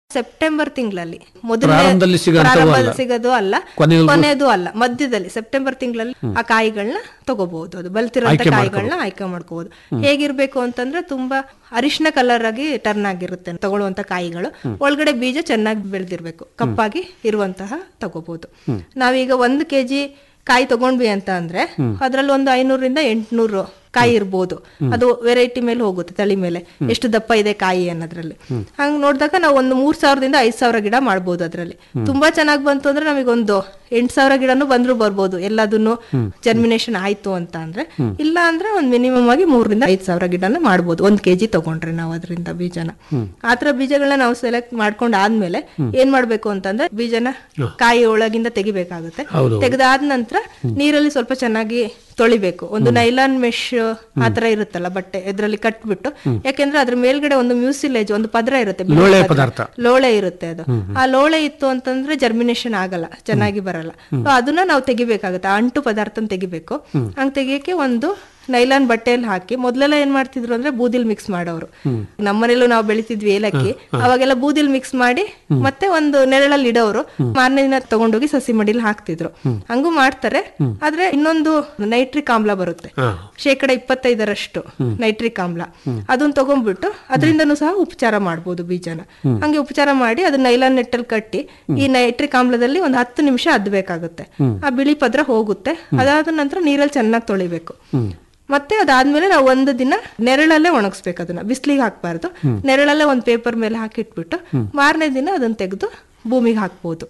ಸೆಪ್ಟೆಂಬರ್ ತಿಂಗಳಲ್ಲಿ ಪ್ರಾರಂಭದಲ್ಲಿ ಸಿಗೋಂಥವು ಪ್ರಾರಂಭದಲ್ಲಿ ಅಲ್ಲ. ಸಿಗೋದು ಅಲ್ಲ ಕೊನೆಯಲ್ಲೂ- ಕೊನೆಯದು ಅಲ್ಲ ಮಧ್ಯದಲ್ಲಿ ಸೆಪ್ಟೆಂಬರ್ ತಿಂಗಳಲ್ಲಿ ಆ ಕಾಯಿಗಳನ್ನ ತಗೋಬಹುದು ಅದು ಬಲ್ತಿರೋಂಥ ಆಯ್ಕೆ ಕಾಯಿಗಳನ್ನ ಆಯ್ಕೆ ಮಾಡ್ಕೋಬಹುದು ಹೇಗಿರ್ಬೇಕು ಅಂತಂದ್ರೆ ತುಂಬಾ ಅರಿಶಿನ ಕಲರ್ ಆಗಿ ಟರ್ನ್ ಆಗಿರುತ್ತೆ ತಗೊಳ್ಳುವಂತ ಕಾಯಿಗಳು ಒಳಗಡೆ ಬೀಜ ಚೆನ್ನಾಗಿ ಬೆಳೆದಿರ್ಬೇಕು ಕಪ್ಪಾಗಿ ಇರುವಂತಹ ತಗೋಬಹುದು ನಾವೀಗ ಒಂದು ಕೆಜಿ ಕಾಯಿ ತಗೊಂಡ್ವಿ ಅಂತ ಅಂದ್ರೆ ಅದ್ರಲ್ಲಿ ಒಂದು ಐನೂರಿಂದ ಎಂಟ್ನೂರು ಕಾಯಿ ಇರ್ಬೋದು ಅದು ವೆರೈಟಿ ಮೇಲೆ ಹೋಗುತ್ತೆ ತಳಿ ಮೇಲೆ ಎಷ್ಟು ದಪ್ಪ ಇದೆ ಕಾಯಿ ಅನ್ನೋದ್ರಲ್ಲಿ ಹಂಗ್ ನೋಡಿದಾಗ ನಾವು ಒಂದು ಮೂರ್ ಸಾವಿರದಿಂದ ಐದ್ ಸಾವಿರ ಗಿಡ ಮಾಡ್ಬೋದು ಅದ್ರಲ್ಲಿ ತುಂಬಾ ಚೆನ್ನಾಗಿ ಬಂತು ಅಂದ್ರೆ ನಮಗೊಂದು ಎಂಟ್ ಸಾವಿರ ಗಿಡನು ಬಂದ್ರು ಬರ್ಬೋದು ಎಲ್ಲದನ್ನು ಜರ್ಮಿನೇಷನ್ ಆಯ್ತು ಅಂತ ಅಂದ್ರೆ ಇಲ್ಲ ಅಂದ್ರೆ ಒಂದ್ ಮಿನಿಮಮ್ ಆಗಿ ಮೂರರಿಂದ ಐದ್ ಸಾವಿರ ಗಿಡನ ಮಾಡ್ಬೋದು ಒಂದ್ ಕೆಜಿ ತಗೊಂಡ್ರೆ ನಾವು ಅದರಿಂದ ಬೀಜನ ಆತರ ಬೀಜಗಳನ್ನ ನಾವು ಸೆಲೆಕ್ಟ್ ಮಾಡ್ಕೊಂಡ್ ಆದ್ಮೇಲೆ ಏನ್ ಮಾಡ್ಬೇಕು ಅಂತಂದ್ರೆ ಬೀಜನ ಕಾಯಿ ಒಳಗಿಂದ ತೆಗಿಬೇಕಾಗುತ್ತೆ ಹೌದು. ತೆಗೆದಾದ ನಂತರ ನೀರಲ್ಲಿ ಸ್ವಲ್ಪ ಚೆನ್ನಾಗಿ ತೊಳಿಬೇಕು ಒಂದು ನೈಲಾನ್ ಮೆಶ್ ಆತರ ಇರುತ್ತಲ್ಲ ಬಟ್ಟೆ ಇದ್ರಲ್ಲಿ ಕಟ್ಬಿಟ್ಟು ಯಾಕೆಂದ್ರೆ ಅದ್ರ ಮೇಲ್ಗಡೆ ಒಂದು ಮ್ಯೂಸಿಲೇಜ್ ಒಂದು ಪದರ ಇರುತ್ತೆ ಬಿಳಿ ಲೋಳೆ ಪದ್ರ. ಪದಾರ್ಥ. ಲೋಳೆ ಇರುತ್ತೆ ಅದು ಆ ಲೋಳೆ ಇತ್ತು ಅಂತಂದ್ರೆ ಜರ್ಮಿನೇಷನ್ ಆಗಲ್ಲ ಚೆನ್ನಾಗಿ ಬರಲ್ಲ So ಅದನ್ನ ನಾವು ತೆಗಿಬೇಕಾಗುತ್ತೆ ಆ ಅಂಟು ಪದಾರ್ಥನ ತೆಗಿಬೇಕು ಹಂಗ್ ತೆಗಿಯಕ್ಕೆ ಒಂದು ನೈಲಾನ್ ಬಟ್ಟೆಯಲ್ಲಿ ಹಾಕಿ ಮೊದ್ಲೆಲ್ಲ ಏನ್ ಮಾಡ್ತಿದ್ರು ಅಂದ್ರೆ ಬೂದಿಲ್ ಮಿಕ್ಸ್ ಮಾಡೋರು ನಮ್ಮನೇಲೂ ನಾವು ಬೆಳಿತಿದ್ವಿ ಏಲಕ್ಕಿ ಅವಾಗೆಲ್ಲ ಬೂದಿಲ್ ಮಿಕ್ಸ್ ಮಾಡಿ ಮತ್ತೆ ಒಂದು ನೆರಳಲ್ಲಿ ಇಡೋರು ಮಾರನೇ ದಿನ ತಗೊಂಡೋಗಿ ಸಸಿ ಮಡಿಲಿ ಹಾಕ್ತಿದ್ರು ಹಂಗೂ ಮಾಡ್ತಾರೆ ಆದ್ರೆ ಇನ್ನೊಂದು ನೈಟ್ರಿಕ್ ಆಮ್ಲ ಬರುತ್ತೆ ಶೇಕಡ ಇಪ್ಪತ್ತೈದರಷ್ಟು ನೈಟ್ರಿಕ್ ಆಮ್ಲ ಅದನ್ನ ತಗೊಂಡ್ಬಿಟ್ಟು ಅದರಿಂದನೂ ಸಹ ಉಪಚಾರ ಮಾಡ್ಬೋದು ಬೀಜನ ಹಂಗೆ ಉಪಚಾರ ಮಾಡಿ ಅದನ್ನ ನೈಲಾನ್ ನೆಟ್ಟಲ್ಲಿ ಕಟ್ಟಿ ಈ ನೈಟ್ರಿಕ್ ಆಮ್ಲದಲ್ಲಿ ಒಂದು ಹತ್ತು ನಿಮಿಷ ಅದ್ಬೇಕಾಗುತ್ತೆ ಆ ಬಿಳಿ ಪದ್ರ ಹೋಗುತ್ತೆ ಅದಾದ ನಂತರ ನೀರಲ್ಲಿ ಚೆನ್ನಾಗಿ ತೊಳಿಬೇಕು ಮತ್ತೆ ಅದಾದ್ಮೇಲೆ ನಾವು ಒಂದು ದಿನ ನೆರಳಲ್ಲೇ ಒಣಗಿಸ್ಬೇಕು ಅದನ್ನ ಬಿಸಿಲಿಗೆ ಹಾಕ್ಬಾರ್ದು ನೆರಳಲ್ಲೇ ಒಂದು ಪೇಪರ್ ಮೇಲೆ ಹಾಕಿಟ್ಬಿಟ್ಟು ಮಾರನೇ ದಿನ ಅದನ್ನ ತೆಗೆದು ಭೂಮಿಗೆ ಹಾಕ್ಬೋದು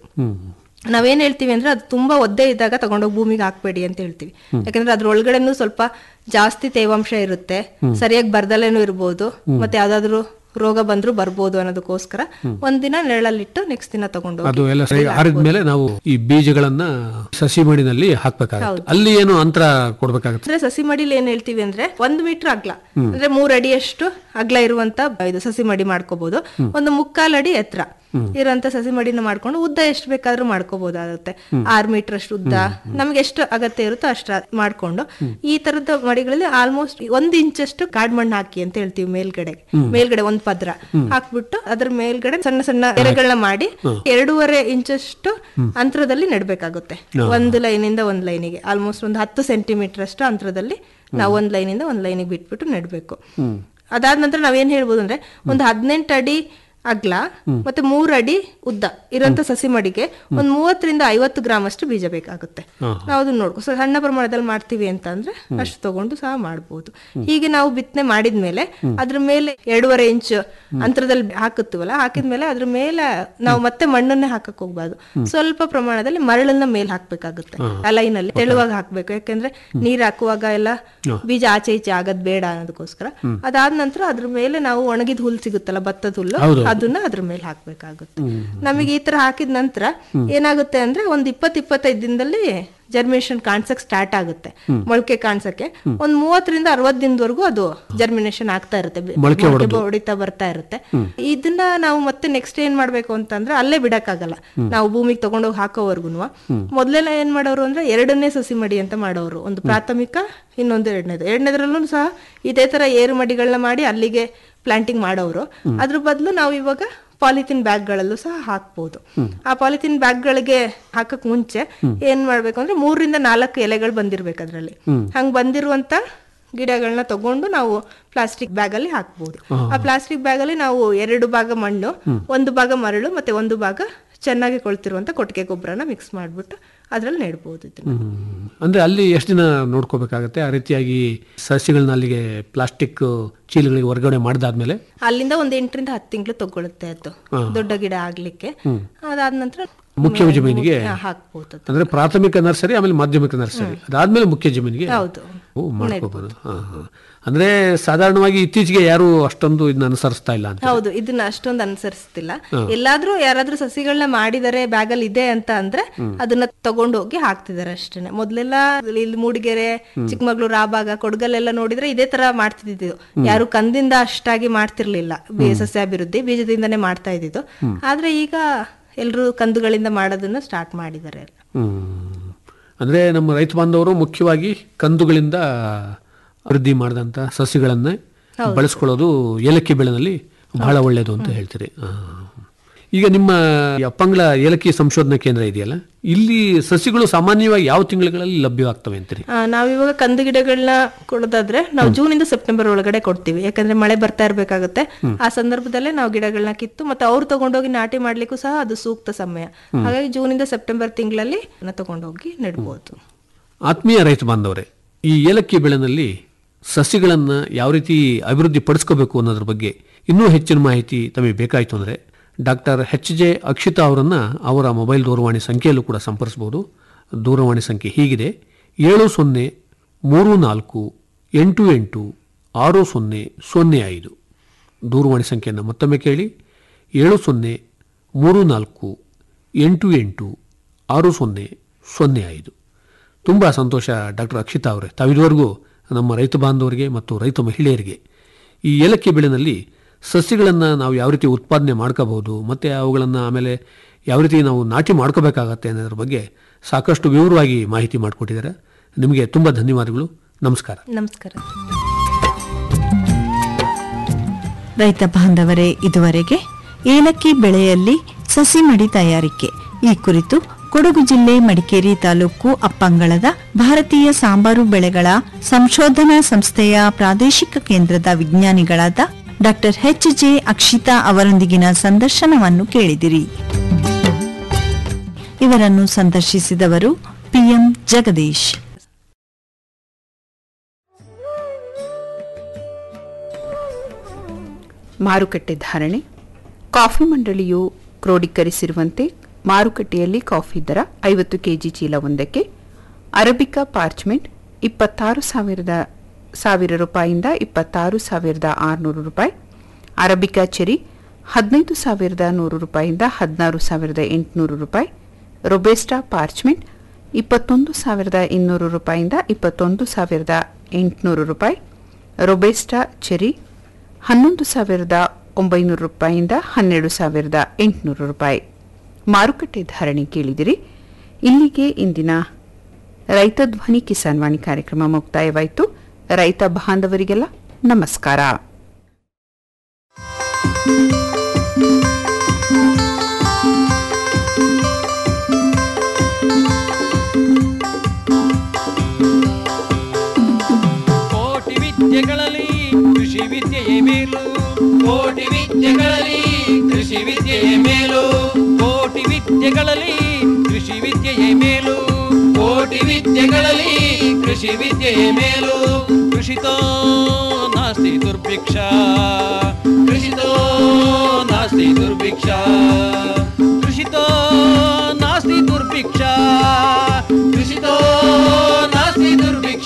ನಾವೇನ್ ಹೇಳ್ತೀವಿ ಅಂದ್ರೆ ಅದು ತುಂಬಾ ಒದ್ದೆ ಇದ್ದಾಗ ತಗೊಂಡೋಗಿ ಭೂಮಿಗೆ ಹಾಕ್ಬೇಡಿ ಅಂತ ಹೇಳ್ತೀವಿ ಯಾಕಂದ್ರೆ ಅದ್ರ ಒಳಗಡೆನೂ ಸ್ವಲ್ಪ ಜಾಸ್ತಿ ತೇವಾಂಶ ಇರುತ್ತೆ ಸರಿಯಾಗಿ ಬರ್ದಲೇನು ಇರ್ಬೋದು ಮತ್ತೆ ಯಾವ್ದಾದ್ರು ರೋಗ ಬಂದ್ರು ಬರ್ಬೋದು ಅನ್ನೋದಕ್ಕೋಸ್ಕರ ಒಂದಿನ ನೆರಳಲ್ಲಿಟ್ಟು ನೆಕ್ಸ್ಟ್ ದಿನ ತಗೊಂಡು ಅದು ಎಲ್ಲ ಸರಿ ಆರಿದ ಮೇಲೆ ನಾವು ಈ ಬೀಜಗಳನ್ನ ಸಸಿ ಮಡಿನಲ್ಲಿ ಹಾಕ್ಬೇಕಾಗುತ್ತೆ ಅಲ್ಲಿ ಏನು ಅಂತರ ಕೊಡ್ಬೇಕಾಗುತ್ತೆ ಅಂದ್ರೆ ಸಸಿ ಮಡಿಲಿ ಏನ್ ಹೇಳ್ತೀವಿ ಅಂದ್ರೆ ಒಂದ್ ಮೀಟರ್ ಅಗ್ಲ ಅಂದ್ರೆ ಮೂರ್ ಅಡಿಯಷ್ಟು ಅಗ್ಲ ಇರುವಂತ ಇದು ಸಸಿ ಮಡಿ ಮಾಡ್ಕೋಬಹುದು ಒಂದು ಮುಕ್ಕಾಲ್ ಅಡಿ ಎತ್ತರ ಇರೋಂತ ಸಸಿ ಮಡಿನ ಮಾಡ್ಕೊಂಡು ಉದ್ದ ಎಷ್ಟು ಬೇಕಾದ್ರೂ ಮಾಡ್ಕೋಬಹುದಾಗುತ್ತೆ ಆರ್ ಮೀಟರ್ ಅಷ್ಟು ಉದ್ದ ನಮ್ಗೆ ಎಷ್ಟು ಅಗತ್ಯ ಇರುತ್ತೋ ಅಷ್ಟ ಮಾಡ್ಕೊಂಡು ಈ ತರದ ಮಡಿಗಳಲ್ಲಿ ಆಲ್ಮೋಸ್ಟ್ ಒಂದ್ ಇಂಚಷ್ಟು ಕಾಡ್ ಮಣ್ಣು ಹಾಕಿ ಅಂತ ಹೇಳ್ತೀವಿ ಮೇಲ್ಗಡೆ ಮೇಲ್ಗಡೆ ಒಂದ್ ಪದ್ರ ಹಾಕ್ಬಿಟ್ಟು ಅದ್ರ ಮೇಲ್ಗಡೆ ಸಣ್ಣ ಸಣ್ಣ ಎರೆಗಳನ್ನ ಮಾಡಿ ಎರಡೂವರೆ ಇಂಚಷ್ಟು ಅಂತರದಲ್ಲಿ ನೆಡ್ಬೇಕಾಗುತ್ತೆ ಒಂದು ಲೈನಿಂದ ಒಂದ್ ಲೈನಿಗೆ ಆಲ್ಮೋಸ್ಟ್ ಒಂದು ಹತ್ತು ಸೆಂಟಿಮೀಟರ್ ಅಷ್ಟು ಅಂತರದಲ್ಲಿ ನಾವು ಒಂದ್ ಲೈನಿಂದ ಒಂದ್ ಲೈನಿಗೆ ಬಿಟ್ಬಿಟ್ಟು ನೆಡ್ಬೇಕು ಅದಾದ ನಂತರ ನಾವೇನ್ ಹೇಳ್ಬೋದು ಅಂದ್ರೆ ಒಂದು ಹದಿನೆಂಟು ಅಡಿ ಅಗ್ಲ ಮತ್ತೆ ಮೂರ್ ಅಡಿ ಉದ್ದ ಇರೋಂತ ಸಸಿ ಮಡಿಗೆ ಒಂದ್ ಮೂವತ್ತರಿಂದ ಐವತ್ತು ಗ್ರಾಮ್ ಅಷ್ಟು ಬೀಜ ಬೇಕಾಗುತ್ತೆ ನಾವು ಅದನ್ನ ನೋಡ್ಕೊ ಸೊ ಸಣ್ಣ ಪ್ರಮಾಣದಲ್ಲಿ ಮಾಡ್ತೀವಿ ಅಂತ ಅಂದ್ರೆ ಅಷ್ಟು ತಗೊಂಡು ಸಹ ಮಾಡ್ಬೋದು ಹೀಗೆ ನಾವು ಬಿತ್ತನೆ ಮಾಡಿದ್ಮೇಲೆ ಅದ್ರ ಮೇಲೆ ಎರಡೂವರೆ ಇಂಚ್ ಅಂತರದಲ್ಲಿ ಹಾಕುತ್ತೀವಲ್ಲ ಹಾಕಿದ್ಮೇಲೆ ಅದ್ರ ಮೇಲೆ ನಾವು ಮತ್ತೆ ಮಣ್ಣನ್ನೇ ಹಾಕಕ್ ಹೋಗ್ಬಾರ್ದು ಸ್ವಲ್ಪ ಪ್ರಮಾಣದಲ್ಲಿ ಮರಳನ್ನ ಮೇಲ್ ಹಾಕ್ಬೇಕಾಗುತ್ತೆ ಆ ಲೈನ್ ಅಲ್ಲಿ ತೆಳುವಾಗಿ ಹಾಕ್ಬೇಕು ಯಾಕಂದ್ರೆ ನೀರ್ ಹಾಕುವಾಗ ಎಲ್ಲ ಬೀಜ ಆಚೆ ಈಚೆ ಆಗದ್ ಬೇಡ ಅನ್ನೋದಕ್ಕೋಸ್ಕರ ಅದಾದ ನಂತರ ಅದ್ರ ಮೇಲೆ ನಾವು ಒಣಗಿದ ಹುಲ್ ಸಿಗುತ್ತಲ್ಲ ಭತ್ತದ ಹುಲ್ಲು ಅದನ್ನ ಅದ್ರ ಮೇಲೆ ಹಾಕ್ಬೇಕಾಗುತ್ತೆ ನಮಗೆ ಈ ತರ ಹಾಕಿದ ನಂತರ ಏನಾಗುತ್ತೆ ಅಂದ್ರೆ ಒಂದ್ ಇಪ್ಪತ್ ಇಪ್ಪತ್ತೈದು ದಿನದಲ್ಲಿ ಜರ್ಮಿನೇಷನ್ ಕಾಣ್ಸಕ್ ಸ್ಟಾರ್ಟ್ ಆಗುತ್ತೆ ಮೊಳಕೆ ಕಾಣ್ಸಕ್ಕೆ ಒಂದ್ ಮೂವತ್ತರಿಂದ ಅರವತ್ ದಿನದವರೆಗೂ ಅದು ಜರ್ಮಿನೇಷನ್ ಆಗ್ತಾ ಇರುತ್ತೆ ಬಿ- ಮೊಳಕೆ ಮೊಳಕೆ ಹೊಡಿತಾ ಬರ್ತಾ ಇರುತ್ತೆ ಇದನ್ನ ನಾವು ಮತ್ತೆ ನೆಕ್ಸ್ಟ್ ಏನ್ ಮಾಡ್ಬೇಕು ಅಂತಂದ್ರೆ ಅಲ್ಲೇ ಬಿಡಕ್ಕಾಗಲ್ಲ ನಾವು ಭೂಮಿಗೆ ತಗೊಂಡೋಗಿ ಹಾಕೋವರ್ಗುನು ಮೊದ್ಲೆಲ್ಲ ಏನ್ ಮಾಡೋರು ಅಂದ್ರೆ ಎರಡನೇ ಸಸಿ ಮಡಿ ಅಂತ ಮಾಡೋರು ಒಂದು ಪ್ರಾಥಮಿಕ ಇನ್ನೊಂದು ಎರಡನೇದು ಎರಡನೇದ್ರಲ್ಲೂ ಸಹ ಇದೇ ತರ ಏರು ಮಡಿಗಳನ್ನ ಮಾಡಿ ಅಲ್ಲಿಗೆ ಪ್ಲಾಂಟಿಂಗ್ ಮಾಡೋರು ಅದ್ರ ಬದಲು ನಾವು ಇವಾಗ ಪಾಲಿಥಿನ್ ಬ್ಯಾಗ್ಗಳಲ್ಲೂ ಸಹ ಹಾಕ್ಬೋದು ಆ ಪಾಲಿಥಿನ್ ಬ್ಯಾಗ್ಗಳಿಗೆ ಹಾಕಕ್ ಮುಂಚೆ ಏನ್ ಮಾಡ್ಬೇಕು ಅಂದ್ರೆ ಮೂರರಿಂದ ನಾಲ್ಕು ಎಲೆಗಳು ಬಂದಿರ್ಬೇಕು ಅದ್ರಲ್ಲಿ ಹಂಗ್ ಬಂದಿರುವಂತ ಗಿಡಗಳನ್ನ ತಗೊಂಡು ನಾವು ಪ್ಲಾಸ್ಟಿಕ್ ಬ್ಯಾಗ್ ಅಲ್ಲಿ ಹಾಕ್ಬೋದು ಆ ಪ್ಲಾಸ್ಟಿಕ್ ಬ್ಯಾಗ್ ಅಲ್ಲಿ ನಾವು ಎರಡು ಭಾಗ ಮಣ್ಣು ಒಂದು ಭಾಗ ಮರಳು ಮತ್ತೆ ಒಂದು ಭಾಗ ಚೆನ್ನಾಗಿ ಕೊಳ್ತಿರುವಂತ ಕೊಟ್ಟಿಗೆ ಗೊಬ್ಬರನ ಮಿಕ್ಸ್ ಮಾಡ್ಬಿಟ್ಟು ಅದ್ರಲ್ಲಿ ನೆಡ್ಬೋದು ಇದನ್ನ ಅಂದ್ರೆ ಅಲ್ಲಿ ಎಷ್ಟು ದಿನ ನೋಡ್ಕೋಬೇಕಾಗತ್ತೆ ಆ ರೀತಿಯಾಗಿ ಸಸ್ಯಗಳನ್ನ ಅಲ್ಲಿಗೆ ಪ್ಲಾಸ್ಟಿಕ್ ಚೀಲಗಳಿಗೆ ಹೊರಗಡೆ ಮಾಡಿದಾದ್ಮೇಲೆ ಅಲ್ಲಿಂದ ಒಂದ್ ಎಂಟರಿಂದ ಹತ್ತು ತಿಂಗಳು ತಗೊಳುತ್ತೆ ಅದು ದೊಡ್ಡ ಗಿಡ ಆಗ್ಲಿಕ್ಕೆ ಅದಾದ ನಂತರ ಮುಖ್ಯ ಜಮೀನಿಗೆ ಹಾ, ಹಾಕ್ಬೋದು ಅದು. ಅಂದ್ರೆ ಪ್ರಾಥಮಿಕ ನರ್ಸರಿ ಆಮೇಲೆ ಮಾಧ್ಯಮಿಕ ನರ್ಸರಿ ಅದಾದ್ಮೇಲೆ ಮುಖ್ಯ ಜಮೀನಿಗೆ ಹೌದು ಓ, ಮಾಡ್ಕೋಬಹುದು ಹಾ, ಹಾ. ಅಂದ್ರೆ ಸಾಧಾರಣವಾಗಿ ಇತ್ತೀಚೆಗೆ ಯಾರು ಅಷ್ಟೊಂದು ಇದನ್ನ ಅನುಸರಿಸ್ತಾ ಇಲ್ಲ ಅಂತ ಹೌದು ಇದನ್ನ ಅಷ್ಟೊಂದು ಅನುಸರಿಸ್ತಿಲ್ಲ ಎಲ್ಲಾದ್ರೂ ಯಾರಾದ್ರೂ ಸಸಿಗಳನ್ನ ಮಾಡಿದರೆ ಬ್ಯಾಗಲ್ಲಿ ಇದೆ ಅಂತ ಅಂದ್ರೆ ಅದನ್ನ ತಗೊಂಡೋಗಿ ಹಾಕ್ತಿದಾರೆ ಅಷ್ಟೇನೆ ಮೊದ್ಲೆಲ್ಲ ಇಲ್ಲಿ ಮೂಡಿಗೆರೆ ಚಿಕ್ಕಮಗಳೂರು ಆ ಭಾಗ ಕೊಡಗಲ್ಲೆಲ್ಲ ನೋಡಿದ್ರೆ ಇದೇ ತರ ಮಾಡ್ತಿದ್ದು ಯಾರು ಕಂದಿಂದ ಅಷ್ಟಾಗಿ ಮಾಡ್ತಿರ್ಲಿಲ್ಲ ಬಿ- ಸಸ್ಯಾಭಿವೃದ್ಧಿ ಬೀಜದಿಂದನೇ ಮಾಡ್ತಾ ಇದ್ದಿದ್ದು ಆದ್ರೆ ಈಗ ಎಲ್ರು ಕಂದುಗಳಿಂದ ಮಾಡೋದನ್ನ ಸ್ಟಾರ್ಟ್ ಮಾಡಿದ್ದಾರೆ ಹ್ಮ್. ಅಂದ್ರೆ ನಮ್ಮ ರೈತ ಬಾಂಧವರು ಮುಖ್ಯವಾಗಿ ಕಂದುಗಳಿಂದ ಅಭಿವೃದ್ಧಿ ಮಾಡಿದಂತ ಸಸ್ಯಗಳನ್ನ ಬಳಸ್ಕೊಳ್ಳೋದು ಏಲಕ್ಕಿ ಬೆಳೆನಲ್ಲಿ ಬಹಳ ಒಳ್ಳೆಯದು ಅಂತ ಹೇಳ್ತೀರಿ ಆ. ಈಗ ನಿಮ್ಮ ಈ ಅಪ್ಪಂಗಳ ಏಲಕ್ಕಿ ಸಂಶೋಧನಾ ಕೇಂದ್ರ ಇದೆಯಲ್ಲ ಇಲ್ಲಿ ಸಸಿಗಳು ಸಾಮಾನ್ಯವಾಗಿ ಯಾವ ತಿಂಗಳುಗಳಲ್ಲಿ ಲಭ್ಯವಾಗ್ತವೆ ಅಂತೀರಿ ಆ, ನಾವಿವಾಗ ಕಂದು ಗಿಡಗಳನ್ನ ಕೊಡೋದಾದ್ರೆ ನಾವು ಜೂನ್ ಇಂದ ಸೆಪ್ಟೆಂಬರ್ ಒಳಗಡೆ ಕೊಡ್ತೀವಿ ಯಾಕಂದ್ರೆ ಮಳೆ ಬರ್ತಾ ಇರ್ಬೇಕಾಗುತ್ತೆ ಆ ಸಂದರ್ಭದಲ್ಲೇ ನಾವು ಗಿಡಗಳನ್ನ ಕಿತ್ತು ಮತ್ತೆ ಅವ್ರು ತಗೊಂಡೋಗಿ ನಾಟಿ ಮಾಡ್ಲಿಕ್ಕೂ ಸಹ ಅದು ಸೂಕ್ತ ಸಮಯ ಹಾಗಾಗಿ ಜೂನ್ ಇಂದ ಸೆಪ್ಟೆಂಬರ್ ತಿಂಗಳಲ್ಲಿ ತಗೊಂಡೋಗಿ ನೆಡ್ಬೋದು ಆತ್ಮೀಯ ರೈತ ಬಾಂಧವರೇ ಈ ಏಲಕ್ಕಿ ಬೆಳೆನಲ್ಲಿ ಸಸಿಗಳನ್ನು ಯಾವ ರೀತಿ ಅಭಿವೃದ್ಧಿ ಪಡಿಸ್ಕೋಬೇಕು ಅನ್ನೋದ್ರ ಬಗ್ಗೆ ಇನ್ನೂ ಹೆಚ್ಚಿನ ಮಾಹಿತಿ ತಮಗೆ ಬೇಕಾಯಿತು ಅಂದರೆ ಡಾಕ್ಟರ್ ಎಚ್ ಜೆ ಅಕ್ಷಿತಾ ಅವರನ್ನು ಅವರ ಮೊಬೈಲ್ ದೂರವಾಣಿ ಸಂಖ್ಯೆಯಲ್ಲೂ ಕೂಡ ಸಂಪರ್ಸ್ಬೋದು ದೂರವಾಣಿ ಸಂಖ್ಯೆ ಹೀಗಿದೆ ಏಳು ಸೊನ್ನೆ ಮೂರು ನಾಲ್ಕು ಎಂಟು ಎಂಟು ಆರು ಸೊನ್ನೆ ಸೊನ್ನೆ ಐದು ದೂರವಾಣಿ ಸಂಖ್ಯೆಯನ್ನು ಮತ್ತೊಮ್ಮೆ ಕೇಳಿ ಏಳು ಸೊನ್ನೆ ಮೂರು ನಾಲ್ಕು ಎಂಟು ಎಂಟು ಆರು ಸೊನ್ನೆ ಸೊನ್ನೆ ಐದು ತುಂಬ ಸಂತೋಷ ಡಾಕ್ಟರ್ ಅಕ್ಷಿತಾ ಅವರೇ ತಾವಿದುವರೆಗೂ ನಮ್ಮ ರೈತ ಬಾಂಧವರಿಗೆ ಮತ್ತು ರೈತ ಮಹಿಳೆಯರಿಗೆ ಈ ಏಲಕ್ಕಿ ಬೆಳೆನಲ್ಲಿ ಸಸ್ಯಗಳನ್ನು ನಾವು ಯಾವ ರೀತಿ ಉತ್ಪಾದನೆ ಮಾಡ್ಕೋಬಹುದು ಮತ್ತು ಅವುಗಳನ್ನು ಆಮೇಲೆ ಯಾವ ರೀತಿ ನಾವು ನಾಟಿ ಮಾಡ್ಕೋಬೇಕಾಗತ್ತೆ ಅನ್ನೋದ್ರ ಬಗ್ಗೆ ಸಾಕಷ್ಟು ವಿವರವಾಗಿ ಮಾಹಿತಿ ಮಾಡಿಕೊಟ್ಟಿದ್ದಾರೆ ನಿಮಗೆ ತುಂಬ ಧನ್ಯವಾದಗಳು ನಮಸ್ಕಾರ ನಮಸ್ಕಾರ ರೈತ ಬಾಂಧವರೇ ಇದುವರೆಗೆ ಏಲಕ್ಕಿ ಬೆಳೆಯಲ್ಲಿ ಸಸಿ ಮಡಿ ತಯಾರಿಕೆ ಈ ಕುರಿತು ಕೊಡಗು ಜಿಲ್ಲೆ ಮಡಿಕೇರಿ ತಾಲೂಕು ಅಪ್ಪಂಗಳದ ಭಾರತೀಯ ಸಾಂಬಾರು ಬೆಳೆಗಳ ಸಂಶೋಧನಾ ಸಂಸ್ಥೆಯ ಪ್ರಾದೇಶಿಕ ಕೇಂದ್ರದ ವಿಜ್ಞಾನಿಗಳಾದ ಡಾಕ್ಟರ್ ಎಚ್ ಜೆ ಅಕ್ಷಿತಾ ಅವರೊಂದಿಗಿನ ಸಂದರ್ಶನವನ್ನು ಕೇಳಿದಿರಿ ಇವರನ್ನು ಸಂದರ್ಶಿಸಿದವರು ಪಿಎಂ ಜಗದೀಶ್ ಮಾರುಕಟ್ಟೆ ಧಾರಣೆ ಕಾಫಿ ಮಂಡಳಿಯು ಕ್ರೋಢೀಕರಿಸಿರುವಂತೆ ಮಾರುಕಟ್ಟೆಯಲ್ಲಿ ಕಾಫಿ ದರ ಐವತ್ತು ಕೆಜಿ ಚೀಲ ಒಂದಕ್ಕೆ ಅರಬಿಕಾ ಪಾರ್ಚ್ಮೆಂಟ್ ಇಪ್ಪತ್ತಾರು ಸಾವಿರದ ಸಾವಿರ ರೂಪಾಯಿಯಿಂದ ಇಪ್ಪತ್ತಾರು ಸಾವಿರದ ಆರುನೂರು ರೂಪಾಯಿ ಅರಬಿಕಾ ಚೆರಿ ಹದಿನೈದು ಸಾವಿರದ ನೂರು ರೂಪಾಯಿಯಿಂದ ಹದಿನಾರು ಸಾವಿರದ ಎಂಟುನೂರು ರೂಪಾಯಿ ರೊಬೆಸ್ಟಾ ಪಾರ್ಚ್ಮೆಂಟ್ ಇಪ್ಪತ್ತೊಂದು ಸಾವಿರದ ಇನ್ನೂರು ರೂಪಾಯಿಯಿಂದ ಇಪ್ಪತ್ತೊಂದು ಸಾವಿರದ ಎಂಟುನೂರು ರೂಪಾಯಿ ರೊಬೆಸ್ಟಾ ಚೆರಿ ಹನ್ನೊಂದು ಸಾವಿರದ ಒಂಬೈನೂರು ರೂಪಾಯಿಯಿಂದ ಹನ್ನೆರಡು ಸಾವಿರದ ಎಂಟುನೂರು ರೂಪಾಯಿ ಮಾರುಕಟ್ಟೆ ಧಾರಣೆ ಕೇಳಿದಿರಿ ಇಲ್ಲಿಗೆ ಇಂದಿನ ರೈತ ಧ್ವನಿ ಕಿಸಾನ್ ವಾಣಿ ಕಾರ್ಯಕ್ರಮ ಮುಕ್ತಾಯವಾಯಿತು ರೈತ ಬಾಂಧವರಿಗೆಲ್ಲ ನಮಸ್ಕಾರ ಕೋಟಿ ವಿದ್ಯೆಗಳಲ್ಲಿ ಕೃಷಿ ವಿದ್ಯೆಯೇ ಮೇಲು ಕೋಟಿ ವಿದ್ಯೆಗಳಲ್ಲಿ ಕೃಷಿ ವಿದ್ಯೆಯೇ ಮೇಲು ಕೋಟಿ ವಿದ್ಯೆಗಳಲ್ಲಿ ಕೃಷಿ ವಿದ್ಯೆಯೇ ಮೇಲು ಕೋಟಿ ವಿದ್ಯೆಗಳಲ್ಲಿ ಕೃಷಿ ವಿದ್ಯೆಯೇ ಮೇಲು ಕೃಷಿತೋ ನಾಸ್ತಿ ದುರ್ಭಿಕ್ಷ ಕೃಷಿತೋ ನಾಸ್ತಿ ದುರ್ಭಿಕ್ಷ ಕೃಷಿತೋ ನಾಸ್ತಿ ದುರ್ಭಿಕ್ಷ ಕೃಷಿತೋ ನಾಸ್ತಿ ದುರ್ಭಿಕ್ಷ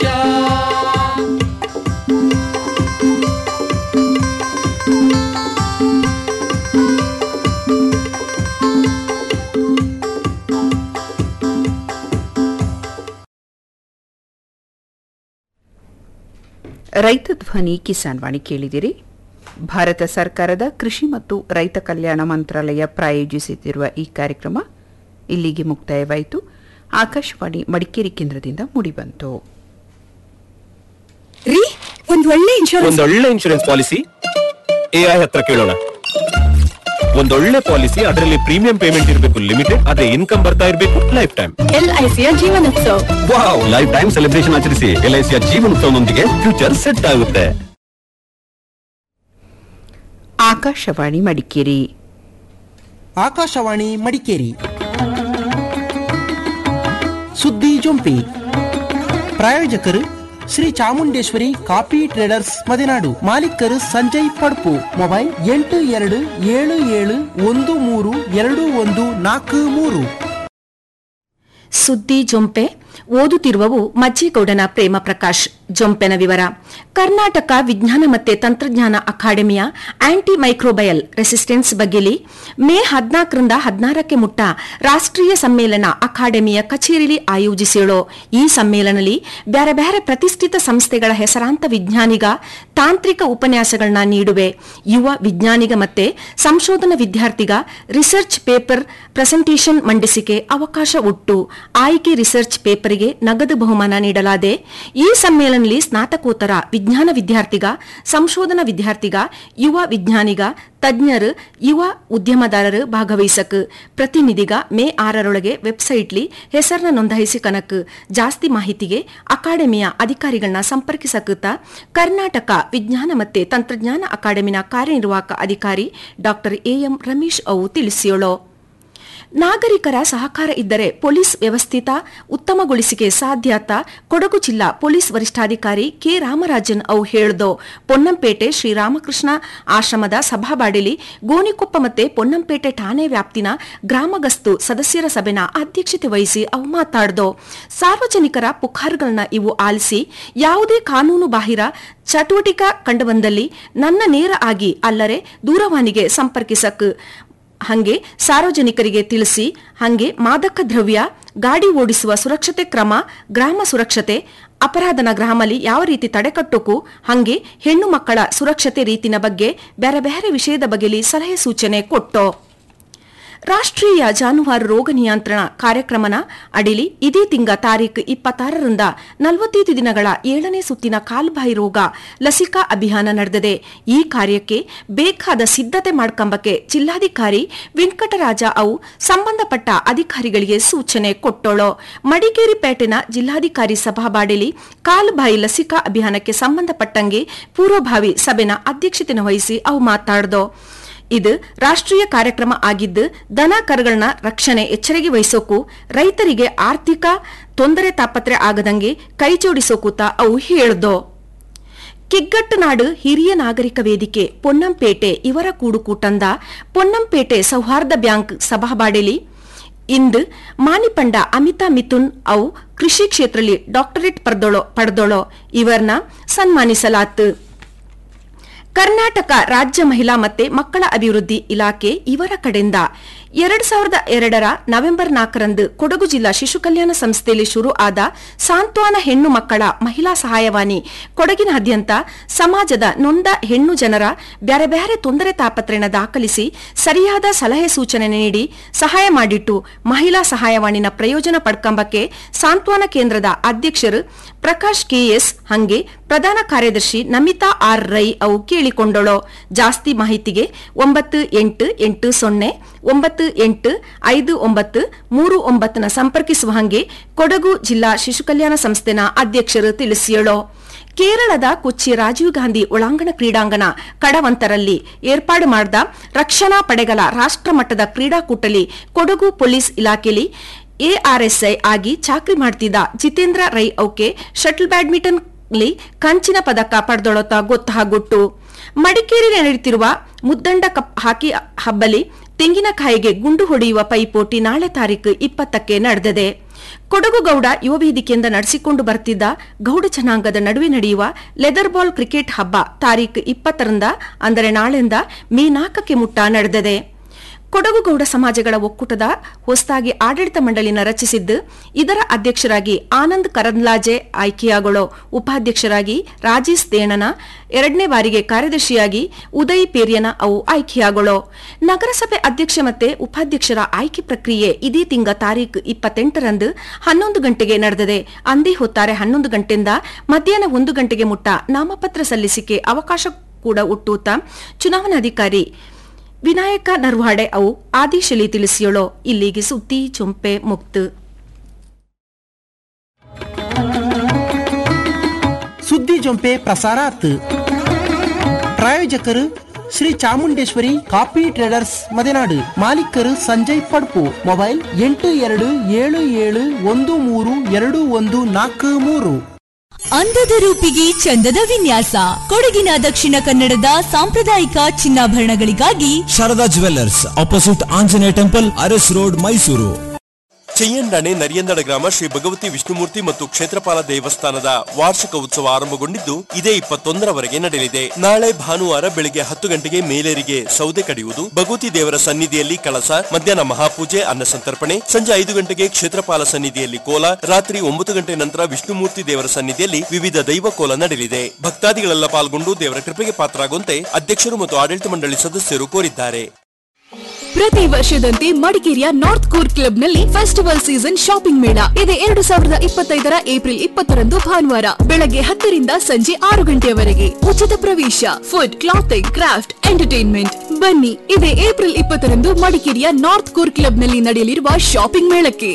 ರೈತ ಧ್ವನಿ ಕಿಸಾನ್ ವಾಣಿ ಕೇಳಿದಿರಿ ಭಾರತ ಸರ್ಕಾರದ ಕೃಷಿ ಮತ್ತು ರೈತ ಕಲ್ಯಾಣ ಮಂತ್ರಾಲಯ ಪ್ರಾಯೋಜಿಸುತ್ತಿರುವ ಈ ಕಾರ್ಯಕ್ರಮ ಇಲ್ಲಿಗೆ ಮುಕ್ತಾಯವಾಯಿತು ಆಕಾಶವಾಣಿ ಮಡಿಕೇರಿ ಕೇಂದ್ರದಿಂದ ಮೂಡಿಬಂತು ರೀ ಒಂದ್ ಒಳ್ಳೆ ಇನ್ಶೂರೆನ್ಸ್ ಒಂದೊಳ್ಳೆ ಇನ್ಶೂರೆನ್ಸ್ ಪಾಲಿಸಿ ಎಐ ಹತ್ರ ಕೇಳೋಣ ಒಂದೊಳ್ಳೆ ಪಾಲಿಸಿ ಅದರಲ್ಲಿ ಪ್ರೀಮಿಯಂ ಪೇಮೆಂಟ್ ಇರಬೇಕು ಲಿಮಿಟೆಡ್ ಅದೇ ಇನ್ಕಮ್ ಬರ್ತಾ ಇರಬೇಕು ಲೈಫ್ ಟೈಮ್ ಎಲ್ ಐ ಸಿಯ Jeevanotsav wow life time celebration ಆಚರಿಸಿ ಎಲ್ಐಸಿಯ ಜೀವನೋತ್ಸವದೊಂದಿಗೆ ಫ್ಯೂಚರ್ ಸೆಟ್ ಆಗುತ್ತೆ ಆಕಾಶವಾಣಿ ಮಡಿಕೇರಿ ಆಕಾಶವಾಣಿ ಮಡಿಕೇರಿ ಸುದ್ದಿ ಜೊಂಪಿ ಪ್ರಾಯೋಜಕರು ಶ್ರೀ ಚಾಮುಂಡೇಶ್ವರಿ ಕಾಫಿ ಟ್ರೇಡರ್ಸ್ ಮದೆನಾಡು ಮಾಲೀಕರು ಸಂಜಯ್ ಪಡ್ಪು ಮೊಬೈಲ್ ಎಂಟು ಎರಡು ಏಳು ಏಳು ಒಂದು ಮೂರು ಎರಡು ಒಂದು ನಾಲ್ಕು ಮೂರು ಸುದ್ದಿ ಜೊಂಪೆ ಓದುತ್ತಿರುವವು ಮಜ್ಜಿಗೌಡನ ಪ್ರೇಮ ಪ್ರಕಾಶ್ ಜೊಂಪೆನ ವಿವರ ಕರ್ನಾಟಕ ವಿಜ್ಞಾನ ಮತ್ತೆ ತಂತ್ರಜ್ಞಾನ ಅಕಾಡೆಮಿಯ ಆಂಟಿ ಮೈಕ್ರೋಬಯಲ್ ರೆಸಿಸ್ಟೆನ್ಸ್ ಬಗ್ಗೆಲಿ ಮೇ ಹದಿನಾಲ್ಕರಿಂದ ಹದಿನಾರಕ್ಕೆ ಮುಟ್ಟ ರಾಷ್ಟ್ರೀಯ ಸಮ್ಮೇಳನ ಅಕಾಡೆಮಿಯ ಕಚೇರಿಲಿ ಆಯೋಜಿಸಿಳೋ ಈ ಸಮ್ಮೇಳನದಲ್ಲಿ ಬ್ಯಾರೆ ಬ್ಯಾರೆ ಪ್ರತಿಷ್ಠಿತ ಸಂಸ್ಥೆಗಳ ಹೆಸರಾಂತ ವಿಜ್ಞಾನಿಗ ತಾಂತ್ರಿಕ ಉಪನ್ಯಾಸಗಳನ್ನ ನೀಡುವೆ ಯುವ ವಿಜ್ಞಾನಿಗ ಮತ್ತೆ ಸಂಶೋಧನಾ ವಿದ್ಯಾರ್ಥಿಗ ರಿಸರ್ಚ್ ಪೇಪರ್ ಪ್ರೆಸೆಂಟೇಷನ್ ಮಂಡಿಸಿಕೆ ಅವಕಾಶ ಉಟ್ಟು ಆಯ್ಕೆ ರಿಸರ್ಚ್ ಪೇಪರ್ ಸಾಧಕರಿಬ್ಬರಿಗೆ ನಗದು ಬಹುಮಾನ ನೀಡಲಾದೆ ಈ ಸಮ್ಮೇಳನದಲ್ಲಿ ಸ್ನಾತಕೋತ್ತರ ವಿಜ್ಞಾನ ವಿದ್ಯಾರ್ಥಿಗ ಸಂಶೋಧನಾ ವಿದ್ಯಾರ್ಥಿಗ ಯುವ ವಿಜ್ಞಾನಿಗ ತಜ್ಞರು ಯುವ ಉದ್ಯಮದಾರರು ಭಾಗವಹಿಸಕ್ ಪ್ರತಿನಿಧಿಗ ಮೇ ಆರರೊಳಗೆ ವೆಬ್ಸೈಟ್ಲಿ ಹೆಸರನ್ನ ನೋಂದಾಯಿಸಿ ಕನಕ್ ಜಾಸ್ತಿ ಮಾಹಿತಿಗೆ ಅಕಾಡೆಮಿಯ ಅಧಿಕಾರಿಗಳನ್ನ ಸಂಪರ್ಕಿಸಕುತ್ತ ಕರ್ನಾಟಕ ವಿಜ್ಞಾನ ಮತ್ತೆ ತಂತ್ರಜ್ಞಾನ ಅಕಾಡೆಮಿನ ಕಾರ್ಯನಿರ್ವಾಹಕ ಅಧಿಕಾರಿ ಡಾಕ್ಟರ್ ಎಎಂ ರಮೇಶ್ ಅವು ತಿಳಿಸಿಯೋಳು ನಾಗರಿಕರ ಸಹಕಾರ ಇದ್ದರೆ ಪೊಲೀಸ್ ವ್ಯವಸ್ಥಿತ ಉತ್ತಮಗೊಳಿಸಿಕೆ ಸಾಧ್ಯಾತ ಕೊಡಗು ಜಿಲ್ಲಾ ಪೊಲೀಸ್ ವರಿಷ್ಠಾಧಿಕಾರಿ ಕೆ ರಾಮರಾಜನ್ ಅವು ಹೇಳ್ದೋ ಪೊನ್ನಂಪೇಟೆ ಶ್ರೀರಾಮಕೃಷ್ಣ ಆಶ್ರಮದ ಸಭಾಬಾಡಿಲಿ ಗೋಣಿಕೊಪ್ಪ ಮತ್ತೆ ಪೊನ್ನಂಪೇಟೆ ಠಾಣೆ ವ್ಯಾಪ್ತಿನ ಗ್ರಾಮಗಸ್ತು ಸದಸ್ಯರ ಸಭೆನ ಅಧ್ಯಕ್ಷತೆ ವಹಿಸಿ ಅವು ಮಾತಾಡ್ದೋ ಸಾರ್ವಜನಿಕರ ಪುಕಾರ್ಗಳನ್ನ ಇವು ಆಲಿಸಿ ಯಾವುದೇ ಕಾನೂನು ಬಾಹಿರ ಚಟುವಟಿಕ ಕಂಡುಬಂದಲ್ಲಿ ನನ್ನ ನೇರ ಆಗಿ ಅಲ್ಲರೆ ದೂರವಾಣಿಗೆ ಸಂಪರ್ಕಿಸಕ್ ಹಂಗೆ ಸಾರ್ವಜನಿಕರಿಗೆ ತಿಳಿಸಿ ಹಂಗೆ ಮಾದಕ ದ್ರವ್ಯ ಗಾಡಿ ಓಡಿಸುವ ಸುರಕ್ಷತೆ ಕ್ರಮ ಗ್ರಾಮ ಸುರಕ್ಷತೆ ಅಪರಾಧನ ಗ್ರಾಮಲ್ಲಿ ಯಾವ ರೀತಿ ತಡೆಕಟ್ಟೋಕು ಹಂಗೆ ಹೆಣ್ಣು ಮಕ್ಕಳ ಸುರಕ್ಷತೆ ರೀತಿನ ಬಗ್ಗೆ ಬೇರೆ ಬೇರೆ ವಿಷಯದ ಬಗೆಲಿ ಸಲಹೆ ಸೂಚನೆ ಕೊಟ್ಟೋ ರಾಷ್ಟ್ರೀಯ ಜಾನುವಾರು ರೋಗ ನಿಯಂತ್ರಣ ಕಾರ್ಯಕ್ರಮನ ಅಡಿಲಿ ಇದೇ ತಿಂಗ ತಾರೀಖು ಇಪ್ಪತ್ತಾರರಿಂದ ನಲವತ್ತೈದು ದಿನಗಳ ಏಳನೇ ಸುತ್ತಿನ ಕಾಲ್ಬಾಯಿ ರೋಗ ಲಸಿಕಾ ಅಭಿಯಾನ ನಡೆದಿದೆ ಈ ಕಾರ್ಯಕ್ಕೆ ಬೇಕಾದ ಸಿದ್ಧತೆ ಮಾಡ್ಕೊಂಬಕ್ಕೆ ಜಿಲ್ಲಾಧಿಕಾರಿ ವೆಂಕಟರಾಜ ಅವು ಸಂಬಂಧಪಟ್ಟ ಅಧಿಕಾರಿಗಳಿಗೆ ಸೂಚನೆ ಕೊಟ್ಟೋಳು ಮಡಿಕೇರಿ ಪೇಟೆನ ಜಿಲ್ಲಾಧಿಕಾರಿ ಸಭಾಬಾಡಿಲಿ ಕಾಲ್ಬಾಯಿ ಲಸಿಕಾ ಅಭಿಯಾನಕ್ಕೆ ಸಂಬಂಧಪಟ್ಟಂಗೆ ಪೂರ್ವಭಾವಿ ಸಭೆನ ಅಧ್ಯಕ್ಷತೆ ವಹಿಸಿ ಅವು ಮಾತಾಡ್ದೋ ಇದು ರಾಷ್ಟ್ರೀಯ ಕಾರ್ಯಕ್ರಮ ಆಗಿದ್ದು ದನ ಕರುಗಳನ್ನ ರಕ್ಷಣೆ ಎಚ್ಚರಿಕೆ ವಹಿಸೋಕು ರೈತರಿಗೆ ಆರ್ಥಿಕ ತೊಂದರೆ ತಾಪತ್ರೆ ಆಗದಂಗೆ ಕೈಜೋಡಿಸೋಕೂತ ಅವು ಹೇಳ್ದೋ ಕಿಗ್ಗಟ್ಟುನಾಡು ಹಿರಿಯ ನಾಗರಿಕ ವೇದಿಕೆ ಪೊನ್ನಂಪೇಟೆ ಇವರ ಕೂಡುಕೂಟಂದ ಪೊನ್ನಂಪೇಟೆ ಸೌಹಾರ್ದ ಬ್ಯಾಂಕ್ ಸಭಾಬಾಡಿಲಿ ಇಂದು ಮಾನಿಪಂಡ ಅಮಿತಾ ಮಿಥುನ್ ಅವು ಕೃಷಿ ಕ್ಷೇತ್ರದಲ್ಲಿ ಡಾಕ್ಟರೇಟ್ ಪಡೆದೋಳೋ ಪಡೆದೋಳೋ ಇವರನ್ನ ಸನ್ಮಾನಿಸಲಾತು ಕರ್ನಾಟಕ ರಾಜ್ಯ ಮಹಿಳಾ ಮತ್ತೆ ಮಕ್ಕಳ ಅಭಿವೃದ್ಧಿ ಇಲಾಖೆ ಇವರ ಕಡೆಯಿಂದ ಎರಡ್ ಸಾವಿರದ ಎರಡರ ನವೆಂಬರ್ ನಾಲ್ಕರಂದು ಕೊಡಗು ಜಿಲ್ಲಾ ಶಿಶು ಕಲ್ಯಾಣ ಸಂಸ್ಥೆಯಲ್ಲಿ ಶುರು ಆದ ಸಾಂತ್ವನ ಹೆಣ್ಣು ಮಕ್ಕಳ ಮಹಿಳಾ ಸಹಾಯವಾಣಿ ಕೊಡಗಿನಾದ್ಯಂತ ಸಮಾಜದ ನೊಂದ ಹೆಣ್ಣು ಜನರ ಬ್ಯಾರೆ ಬ್ಯಾರೆ ತೊಂದರೆ ತಾಪತ್ರೆನ ದಾಖಲಿಸಿ ಸರಿಯಾದ ಸಲಹೆ ಸೂಚನೆ ನೀಡಿ ಸಹಾಯ ಮಾಡಿಟ್ಟು ಮಹಿಳಾ ಸಹಾಯವಾಣಿನ ಪ್ರಯೋಜನ ಪಡ್ಕಂಬಕ್ಕೆ ಸಾಂತ್ವನ ಕೇಂದ್ರದ ಅಧ್ಯಕ್ಷರು ಪ್ರಕಾಶ್ ಕೆಎಸ್ ಹಂಗೆ ಪ್ರಧಾನ ಕಾರ್ಯದರ್ಶಿ ನಮಿತಾ ಆರ್ ರೈ ಅವು ಕೇಳಿಕೊಂಡಳು ಜಾಸ್ತಿ ಮಾಹಿತಿಗೆ ಒಂಬತ್ತು ಎಂಟು ಎಂಟು ಸೊನ್ನೆ ಒಂಬತ್ತು ಎಂಟು ಐದು ಒಂಬತ್ತು ಮೂರು ಒಂಬತ್ತನ ಸಂಪರ್ಕಿಸುವ ಹಂಗೆ ಕೊಡಗು ಜಿಲ್ಲಾ ಶಿಶು ಕಲ್ಯಾಣ ಸಂಸ್ಥೆನ ಅಧ್ಯಕ್ಷರು ತಿಳಿಸಿಯಳು ಕೇರಳದ ಕೊಚ್ಚಿ ರಾಜೀವ್ ಗಾಂಧಿ ಒಳಾಂಗಣ ಕ್ರೀಡಾಂಗಣ ಕಡವಂತರಲ್ಲಿ ಏರ್ಪಾಡು ಮಾಡಿದ ರಕ್ಷಣಾ ಪಡೆಗಳ ರಾಷ್ಟ್ರಮಟ್ಟದ ಕ್ರೀಡಾಕೂಟಲಿ ಕೊಡಗು ಪೊಲೀಸ್ ಇಲಾಖೆಯಲ್ಲಿ ಎಆರ್ಎಸ್ಐ ಆಗಿ ಚಾಕ್ರಿ ಮಾಡ್ತಿದ್ದ ಜಿತೇಂದ್ರ ರೈ ಔಕೆ ಶಟಲ್ ಬ್ಯಾಡ್ಮಿಂಟನ್ ಕಂಚಿನ ಪದಕ ಪಡೆದೊಳತ ಗೊತ್ತಾಗೊಟ್ಟು ಮಡಿಕೇರಿ ನಡೆಯುತ್ತಿರುವ ಮುದ್ದಂಡ ಕಪ್ ಹಾಕಿ ಹಬ್ಬಲಿ ತೆಂಗಿನಕಾಯಿಗೆ ಗುಂಡು ಹೊಡೆಯುವ ಪೈಪೋಟಿ ನಾಳೆ ತಾರೀಕು ಇಪ್ಪತ್ತಕ್ಕೆ ನಡೆದಿದೆ ಕೊಡಗು ಗೌಡ ಯುವ ವೇದಿಕೆಯಿಂದ ನಡೆಸಿಕೊಂಡು ಬರ್ತಿದ್ದ ಗೌಡ ಜನಾಂಗದ ನಡುವೆ ನಡೆಯುವ ಲೆದರ್ ಬಾಲ್ ಕ್ರಿಕೆಟ್ ಹಬ್ಬ ತಾರೀಕು ಇಪ್ಪತ್ತರಿಂದ ಅಂದರೆ ನಾಳೆಯಿಂದ ಮೇ ನಾಲ್ಕಕ್ಕೆ ಮುಟ್ಟ ನಡೆದಿದೆ ಕೊಡಗು ಗೌಡ ಸಮಾಜಗಳ ಒಕ್ಕೂಟದ ಹೊಸದಾಗಿ ಆಡಳಿತ ಮಂಡಳಿನ ರಚಿಸಿದ್ದು ಇದರ ಅಧ್ಯಕ್ಷರಾಗಿ ಆನಂದ್ ಕರಂದ್ಲಾಜೆ ಆಯ್ಕೆಯಾಗೊಳ್ಳೋ ಉಪಾಧ್ಯಕ್ಷರಾಗಿ ರಾಜೇಶ್ ದೇಣನ ಎರಡನೇ ಬಾರಿಗೆ ಕಾರ್ಯದರ್ಶಿಯಾಗಿ ಉದಯ್ ಪೇರ್ಯನ ಅವು ಆಯ್ಕೆಯಾಗೊಳ್ಳೋ ನಗರಸಭೆ ಅಧ್ಯಕ್ಷ ಮತ್ತೆ ಉಪಾಧ್ಯಕ್ಷರ ಆಯ್ಕೆ ಪ್ರಕ್ರಿಯೆ ಇದೇ ತಿಂಗ ತಾರೀಕು ಇಪ್ಪತ್ತೆಂಟರಂದು ಹನ್ನೊಂದು ಗಂಟೆಗೆ ನಡೆದಿದೆ ಅಂದೇ ಹೊತ್ತಾರೆ ಹನ್ನೊಂದು ಗಂಟೆಯಿಂದ ಮಧ್ಯಾಹ್ನ ಒಂದು ಗಂಟೆಗೆ ಮುಟ್ಟ ನಾಮಪತ್ರ ಸಲ್ಲಿಸಿಕೆ ಅವಕಾಶ ಕೂಡ ಹುಟ್ಟೂತ ಚುನಾವಣಾಧಿಕಾರಿ ವಿನಾಯಕ ನರ್ವಾಡೆ ಅವು ಆದೇಶಲಿ ತಿಳಿಸಿಯೋಳೋ ಇಲ್ಲಿಗೆ ಸುದ್ದಿ ಚೊಂಪೆ ಮುಕ್ತು ಸುದ್ದಿ ಜೊಂಪೆ ಪ್ರಸಾರಾತ್ ಪ್ರಾಯೋಜಕರು ಶ್ರೀ ಚಾಮುಂಡೇಶ್ವರಿ ಕಾಫಿ ಟ್ರೇಡರ್ಸ್ ಮದೆನಾಡು ಮಾಲೀಕರು ಸಂಜಯ್ ಪಡ್ಪು ಮೊಬೈಲ್ ಎಂಟು ಎರಡು ಏಳು ಏಳು ಒಂದು ಮೂರು ಎರಡು ಒಂದು ನಾಲ್ಕು ಮೂರು ಅಂದದ ರೂಪಿಗೆ ಚಂದದ ವಿನ್ಯಾಸ ಕೊಡಗಿನ ದಕ್ಷಿಣ ಕನ್ನಡದ ಸಾಂಪ್ರದಾಯಿಕ ಚಿನ್ನಾಭರಣಗಳಿಗಾಗಿ Sharada jewellers opposite Anjaneya temple Aras road Mysuru Cheyyandane Nariyandada ಗ್ರಾಮ ಶ್ರೀ ಭಗವತಿ ವಿಷ್ಣುಮೂರ್ತಿ ಮತ್ತು ಕ್ಷೇತ್ರಪಾಲ ದೇವಸ್ಥಾನದ ವಾರ್ಷಿಕ ಉತ್ಸವ ಆರಂಭಗೊಂಡಿದ್ದು ಇದೇ ಇಪ್ಪತ್ತೊಂದರವರೆಗೆ ನಡೆಯಲಿದೆ ನಾಳೆ ಭಾನುವಾರ ಬೆಳಿಗ್ಗೆ ಹತ್ತು ಗಂಟೆಗೆ ಮೇಲೇರಿಗೆ ಸೌದೆ ಕಡಿಯುವುದು ಭಗವತಿ ದೇವರ ಸನ್ನಿಧಿಯಲ್ಲಿ ಕಳಸ ಮಧ್ಯಾಹ್ನ ಮಹಾಪೂಜೆ ಅನ್ನ ಸಂತರ್ಪಣೆ ಸಂಜೆ ಐದು ಗಂಟೆಗೆ ಕ್ಷೇತ್ರಪಾಲ ಸನ್ನಿಧಿಯಲ್ಲಿ ಕೋಲ ರಾತ್ರಿ ಒಂಬತ್ತು ಗಂಟೆ ನಂತರ ವಿಷ್ಣುಮೂರ್ತಿ ದೇವರ ಸನ್ನಿಧಿಯಲ್ಲಿ ವಿವಿಧ ದೈವ ಕೋಲ ನಡೆಯಲಿದೆ ಭಕ್ತಾದಿಗಳೆಲ್ಲ ಪಾಲ್ಗೊಂಡು ದೇವರ ಕೃಪೆಗೆ ಪಾತ್ರರಾಗುವಂತೆ ಅಧ್ಯಕ್ಷರು ಮತ್ತು ಆಡಳಿತ ಮಂಡಳಿ ಸದಸ್ಯರು ಕೋರಿದ್ದಾರೆ ಪ್ರತಿ ವರ್ಷದಂತೆ ಮಡಿಕೇರಿಯ ನಾರ್ತ್ ಕೋರ್ ಕ್ಲಬ್ ನಲ್ಲಿ ಫೆಸ್ಟಿವಲ್ ಸೀಸನ್ ಶಾಪಿಂಗ್ ಮೇಳ ಇದೆ ಎರಡು ಸಾವಿರದ ಇಪ್ಪತ್ತೈದರ ಏಪ್ರಿಲ್ ಇಪ್ಪತ್ತರಂದು ಭಾನುವಾರ ಬೆಳಗ್ಗೆ ಹತ್ತರಿಂದ ಸಂಜೆ ಆರು ಗಂಟೆಯವರೆಗೆ ಉಚಿತ ಪ್ರವೇಶ ಫುಡ್ ಕ್ಲಾತಿಂಗ್ ಕ್ರಾಫ್ಟ್ ಎಂಟರ್ಟೈನ್ಮೆಂಟ್ ಬನ್ನಿ ಇದೆ ಏಪ್ರಿಲ್ ಇಪ್ಪತ್ತರಂದು ಮಡಿಕೇರಿಯ ನಾರ್ತ್ ಕೋರ್ ಕ್ಲಬ್ ನಲ್ಲಿ ನಡೆಯಲಿರುವ ಶಾಪಿಂಗ್ ಮೇಳಕ್ಕೆ